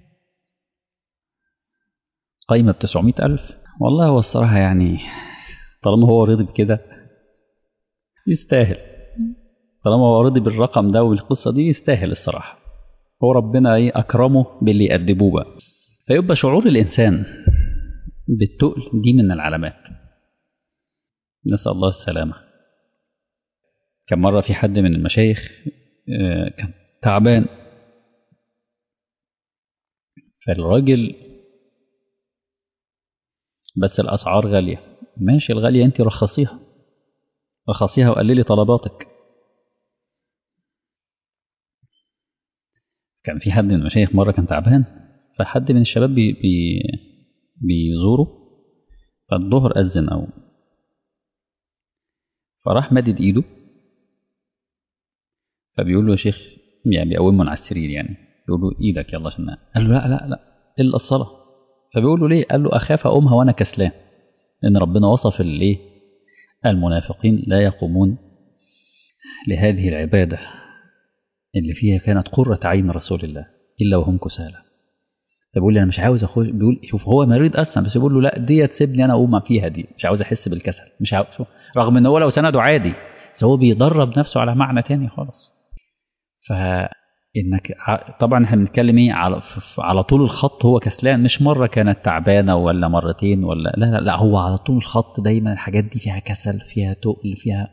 قايمة ب 900 ألف والله هو الصراحة يعني طالما هو رضي بكده يستاهل طالما هو رضي بالرقم ده والقصة دي يستاهل الصراحة هو ربنا ايه أكرمه باللي يأدبوه بقى فيبقى شعور الإنسان بالتقل دي من العلامات نسأل الله السلامة كان مرة في حد من المشايخ كان تعبان فالراجل بس الأسعار غالية ماشي الغالية أنت رخصيها رخصيها وقللي طلباتك كان في حد من المشايخ مرة كان تعبان فحد من الشباب بي بي بيزوره فالظهر أذن أو فراح مدد إيده فبيقول له يا شيخ يعني بيقومه على السرير يعني يقول له إيدك يلا عشان قال له لا لا لا إلا الصلاة فبيقول له ليه قال له أخاف أقومها وأنا كسلان لأن ربنا وصف الإيه المنافقين لا يقومون لهذه العبادة اللي فيها كانت قرة عين رسول الله إلا وهم كسالى فبيقول لي أنا مش عاوز أخش بيقول شوف هو مريض أصلا بس بيقول له لا دي تسيبني أنا أقوم فيها دي مش عاوز أحس بالكسل مش عاوز شوف. رغم إن هو لو سنده عادي بس هو بيدرب نفسه على معنى تاني خالص فإنك طبعا احنا بنتكلم ايه على على طول الخط هو كسلان مش مره كانت تعبانه ولا مرتين ولا لا لا لا هو على طول الخط دايما الحاجات دي فيها كسل فيها تقل فيها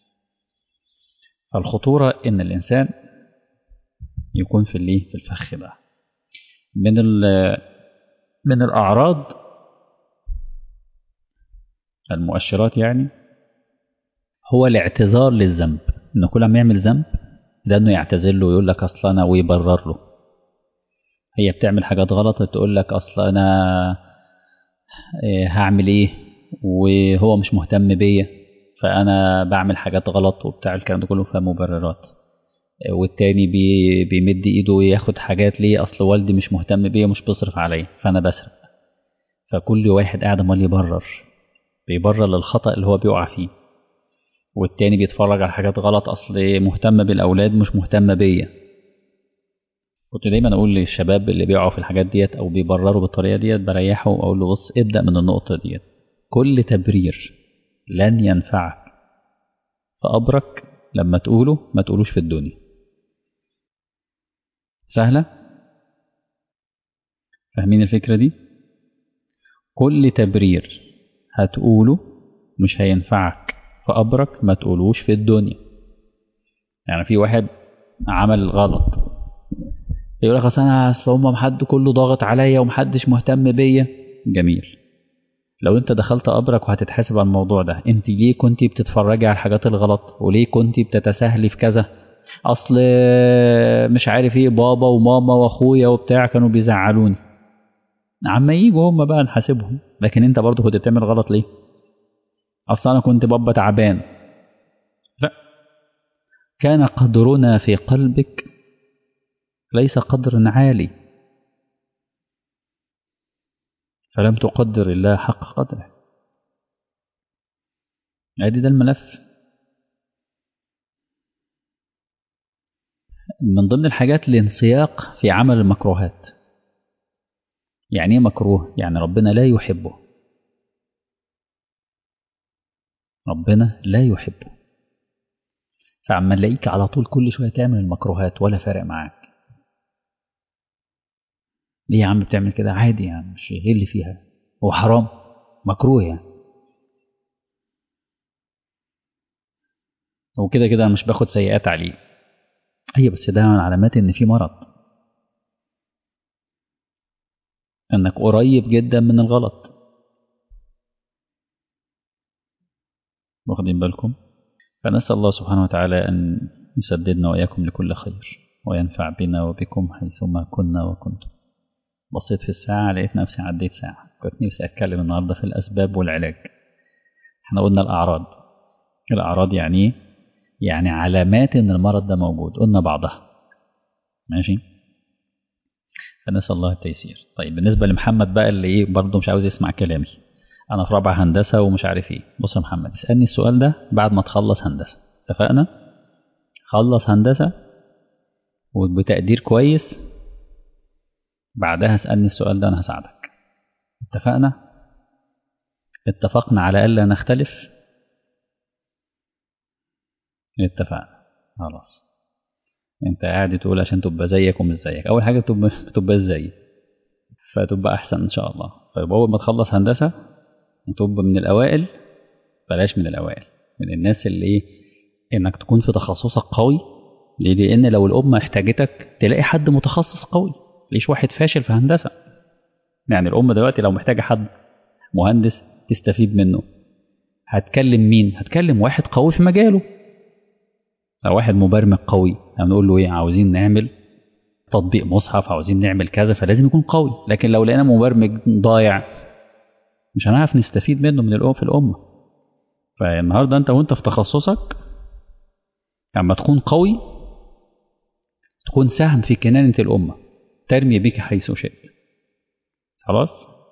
فالخطوره ان الانسان يكون في الايه في الفخ ده من من الاعراض المؤشرات يعني هو الاعتذار للذنب انه كل ما يعمل ذنب ده انه يعتذر له ويقول لك اصل انا ويبرر له هي بتعمل حاجات غلط تقول لك اصل انا إيه هعمل ايه وهو مش مهتم بيا فانا بعمل حاجات غلط وبتاع الكلام ده كله فمبررات والتاني بي بيمد ايده وياخد حاجات ليه اصل والدي مش مهتم بيا ومش بيصرف عليا فانا بسرق فكل واحد قاعد امال يبرر بيبرر للخطأ اللي هو بيقع فيه والتاني بيتفرج على حاجات غلط اصل مهتم بالاولاد مش مهتم بيا كنت دايما اقول للشباب اللي بيقعوا في الحاجات ديت او بيبرروا بالطريقه ديت بريحه واقول له بص ابدا من النقطه ديت كل تبرير لن ينفعك فابرك لما تقوله ما تقولوش في الدنيا سهله فاهمين الفكره دي كل تبرير هتقوله مش هينفعك فأبرك ما تقولوش في الدنيا يعني في واحد عمل غلط يقول لك اصل انا اصل هم حد كله ضاغط عليا ومحدش مهتم بيا جميل لو انت دخلت قبرك وهتتحاسب على الموضوع ده انت ليه كنت بتتفرجي على الحاجات الغلط وليه كنت بتتساهلي في كذا اصل مش عارف ايه بابا وماما واخويا وبتاع كانوا بيزعلوني عما يجوا هم بقى نحاسبهم لكن انت برضه كنت بتعمل غلط ليه اصل انا كنت بابا تعبان لا كان قدرنا في قلبك ليس قدر عالي فلم تقدر الله حق قدره ادي ده الملف من ضمن الحاجات الانسياق في عمل المكروهات يعني ايه مكروه يعني ربنا لا يحبه ربنا لا يحبه فعما نلاقيك على طول كل شويه تعمل المكروهات ولا فارق معاك ليه يا عم بتعمل كده عادي يعني مش ايه اللي فيها هو حرام مكروه يعني وكده كده مش باخد سيئات عليه ايوه بس ده من علامات ان في مرض انك قريب جدا من الغلط واخدين بالكم فنسأل الله سبحانه وتعالى أن يسددنا وإياكم لكل خير وينفع بنا وبكم حيثما كنا وكنتم بصيت في الساعة لقيت نفسي عديت ساعة كنت نفسي أتكلم النهاردة في الأسباب والعلاج احنا قلنا الأعراض الأعراض يعني يعني علامات إن المرض ده موجود قلنا بعضها ماشي فنسأل الله التيسير طيب بالنسبة لمحمد بقى اللي إيه برضه مش عاوز يسمع كلامي انا في رابعه هندسه ومش عارف ايه بص يا محمد اسالني السؤال ده بعد ما تخلص هندسه اتفقنا خلص هندسه وبتقدير كويس بعدها اسالني السؤال ده انا هساعدك اتفقنا اتفقنا على الا نختلف اتفقنا خلاص انت قاعد تقول عشان تبقى زيك ومش زيك اول حاجه تبقى تبقى زيي فتبقى احسن ان شاء الله طيب اول ما تخلص هندسه تبقى من الأوائل بلاش من الأوائل من الناس اللي إيه إنك تكون في تخصصك قوي ليه؟ لأن لو الأمة احتاجتك تلاقي حد متخصص قوي ليش واحد فاشل في هندسة يعني الأمة دلوقتي لو محتاجة حد مهندس تستفيد منه هتكلم مين هتكلم واحد قوي في مجاله أو واحد مبرمج قوي هنقول له ايه عاوزين نعمل تطبيق مصحف عاوزين نعمل كذا فلازم يكون قوي لكن لو لقينا مبرمج ضايع مش هنعرف نستفيد منه من الأم في الأمة فالنهاردة أنت وأنت في تخصصك لما تكون قوي تكون سهم في كنانة الأمة ترمي بك حيث شئت خلاص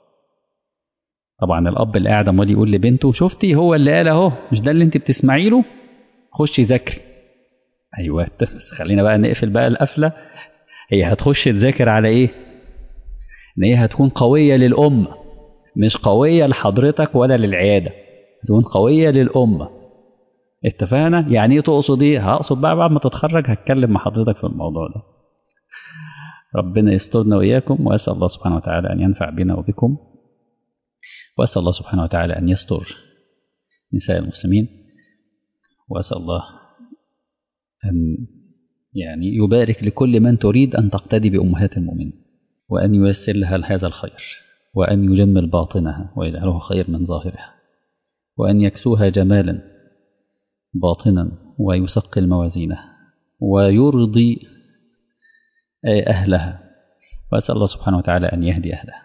طبعا الأب اللي قاعد عمال يقول لبنته شفتي هو اللي قال أهو مش ده اللي أنت بتسمعي له خشي ذاكري أيوه بس خلينا بقى نقفل بقى القفلة هي هتخش تذاكر على إيه؟ إن هي هتكون قوية للأمة مش قوية لحضرتك ولا للعيادة هتكون قوية للأمة اتفقنا يعني ايه تقصد ايه هقصد بقى بعد ما تتخرج هتكلم مع حضرتك في الموضوع ده ربنا يسترنا واياكم واسال الله سبحانه وتعالى ان ينفع بنا وبكم واسال الله سبحانه وتعالى ان يستر نساء المسلمين واسال الله ان يعني يبارك لكل من تريد ان تقتدي بامهات المؤمنين وان ييسر لها هذا الخير وان يجمل باطنها ويجعله خير من ظاهرها وان يكسوها جمالا باطنا ويثقل موازينه ويرضي أهلها وأسأل الله سبحانه وتعالى أن يهدي أهلها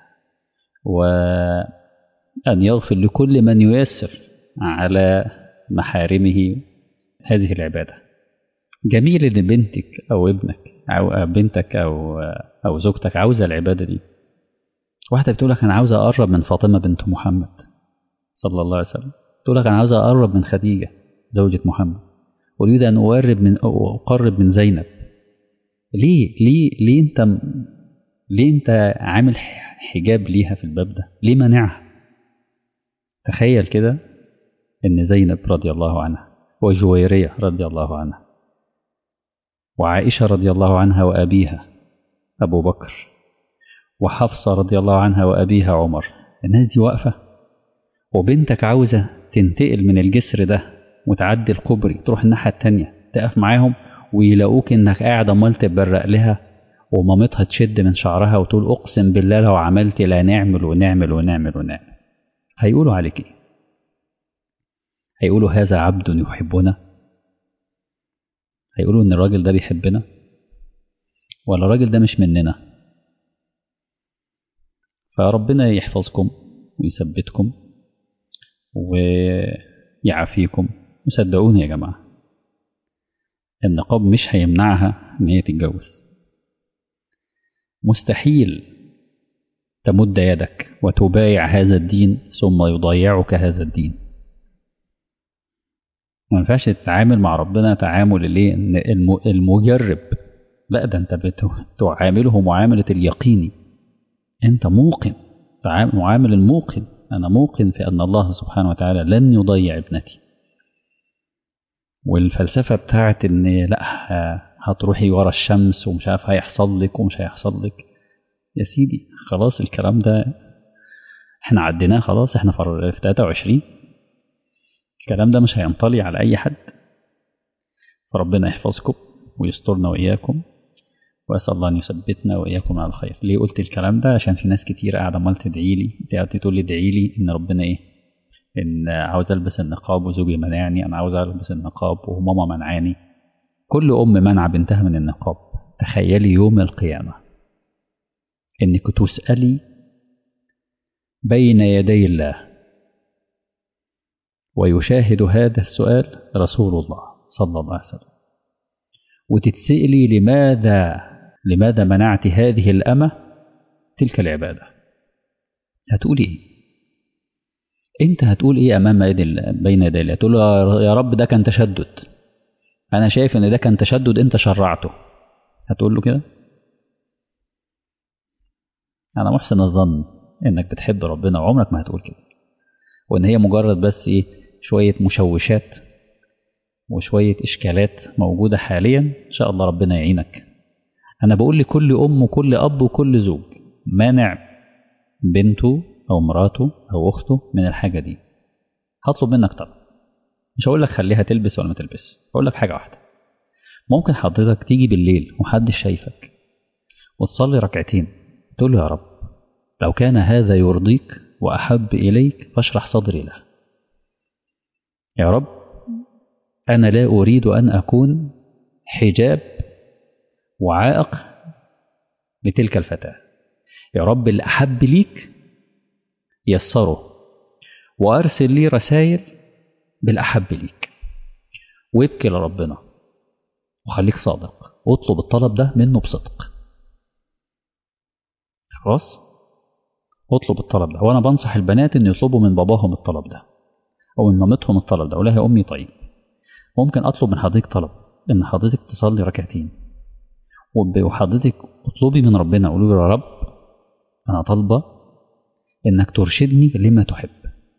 وأن يغفر لكل من ييسر على محارمه هذه العبادة جميل إن بنتك أو ابنك أو بنتك أو أو زوجتك عاوزة العبادة دي واحدة بتقول لك أنا عاوزة أقرب من فاطمة بنت محمد صلى الله عليه وسلم تقول لك أنا عاوزة أقرب من خديجة زوجة محمد أريد أن أقرب من أقرب من زينب ليه ليه ليه أنت ليه أنت عامل حجاب ليها في الباب ده ليه منعها تخيل كده إن زينب رضي الله عنها وجويرية رضي الله عنها وعائشة رضي الله عنها وأبيها أبو بكر وحفصة رضي الله عنها وأبيها عمر الناس دي واقفة وبنتك عاوزة تنتقل من الجسر ده وتعدي الكوبري تروح الناحية التانية تقف معاهم ويلاقوك انك قاعد عمال تبرق لها ومامتها تشد من شعرها وتقول اقسم بالله لو عملت لا نعمل ونعمل ونعمل ونعمل هيقولوا عليك ايه هيقولوا هذا عبد يحبنا هيقولوا ان الراجل ده بيحبنا ولا الراجل ده مش مننا فربنا يحفظكم ويثبتكم ويعافيكم وصدقوني يا جماعة النقاب مش هيمنعها ان هي تتجوز مستحيل تمد يدك وتبايع هذا الدين ثم يضيعك هذا الدين ما ينفعش تتعامل مع ربنا تعامل الايه المجرب لا ده انت بتعامله معاملة اليقيني انت موقن معامل الموقن انا موقن في ان الله سبحانه وتعالى لن يضيع ابنتي والفلسفة بتاعت ان لا هتروحي ورا الشمس ومش عارف هيحصل لك ومش هيحصل لك يا سيدي خلاص الكلام ده احنا عديناه خلاص احنا في 23 الكلام ده مش هينطلي على اي حد فربنا يحفظكم ويسترنا واياكم واسال الله ان يثبتنا واياكم على الخير ليه قلت الكلام ده عشان في ناس كتير قاعده عمال تدعي لي تقول لي ادعي لي ان ربنا ايه ان عاوز البس النقاب وزوجي منعني انا عاوز البس النقاب وماما منعاني كل ام منع بنتها من النقاب تخيلي يوم القيامه انك تسالي بين يدي الله ويشاهد هذا السؤال رسول الله صلى الله عليه وسلم وتتسألي لماذا لماذا منعت هذه الأمة تلك العبادة هتقولي ايه انت هتقول ايه امام بين يدي الله تقول يا رب ده كان تشدد انا شايف ان ده كان تشدد انت شرعته هتقول له كده انا محسن الظن انك بتحب ربنا وعمرك ما هتقول كده وان هي مجرد بس ايه شويه مشوشات وشويه اشكالات موجوده حاليا ان شاء الله ربنا يعينك انا بقول لكل ام وكل اب وكل زوج مانع بنته او مراته او اخته من الحاجه دي هطلب منك طلب مش هقول لك خليها تلبس ولا ما تلبس هقول لك حاجه واحده ممكن حضرتك تيجي بالليل ومحدش شايفك وتصلي ركعتين تقول له يا رب لو كان هذا يرضيك وأحب إليك فاشرح صدري له يا رب أنا لا أريد أن أكون حجاب وعائق لتلك الفتاة يا رب اللي أحب ليك يسره وأرسل لي رسائل بالأحب ليك وابكي لربنا وخليك صادق واطلب الطلب ده منه بصدق خلاص اطلب الطلب ده وانا بنصح البنات ان يطلبوا من باباهم الطلب ده او من مامتهم الطلب ده اقول لها يا امي طيب ممكن اطلب من حضرتك طلب ان حضرتك تصلي ركعتين وحضرتك اطلبي من ربنا قولي له يا رب انا طالبه انك ترشدني لما تحب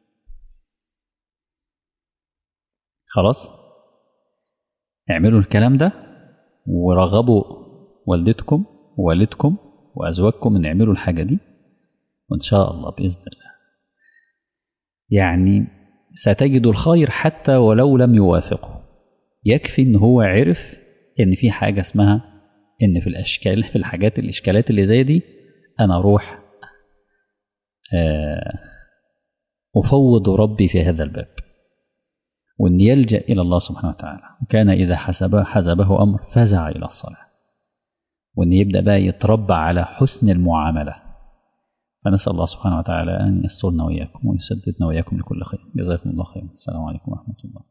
خلاص اعملوا الكلام ده ورغبوا والدتكم ووالدكم وازواجكم ان يعملوا الحاجه دي وان شاء الله باذن الله يعني ستجد الخير حتى ولو لم يوافقه يكفي ان هو عرف ان في حاجه اسمها ان في الاشكال في الحاجات الاشكالات اللي زي دي انا اروح افوض ربي في هذا الباب وان يلجا الى الله سبحانه وتعالى وكان اذا حسبه حزبه امر فزع الى الصلاه وان يبدا بقى يتربى على حسن المعامله فنسال الله سبحانه وتعالى ان يسترنا واياكم ويسددنا واياكم لكل خير جزاكم الله خيرا السلام عليكم ورحمه الله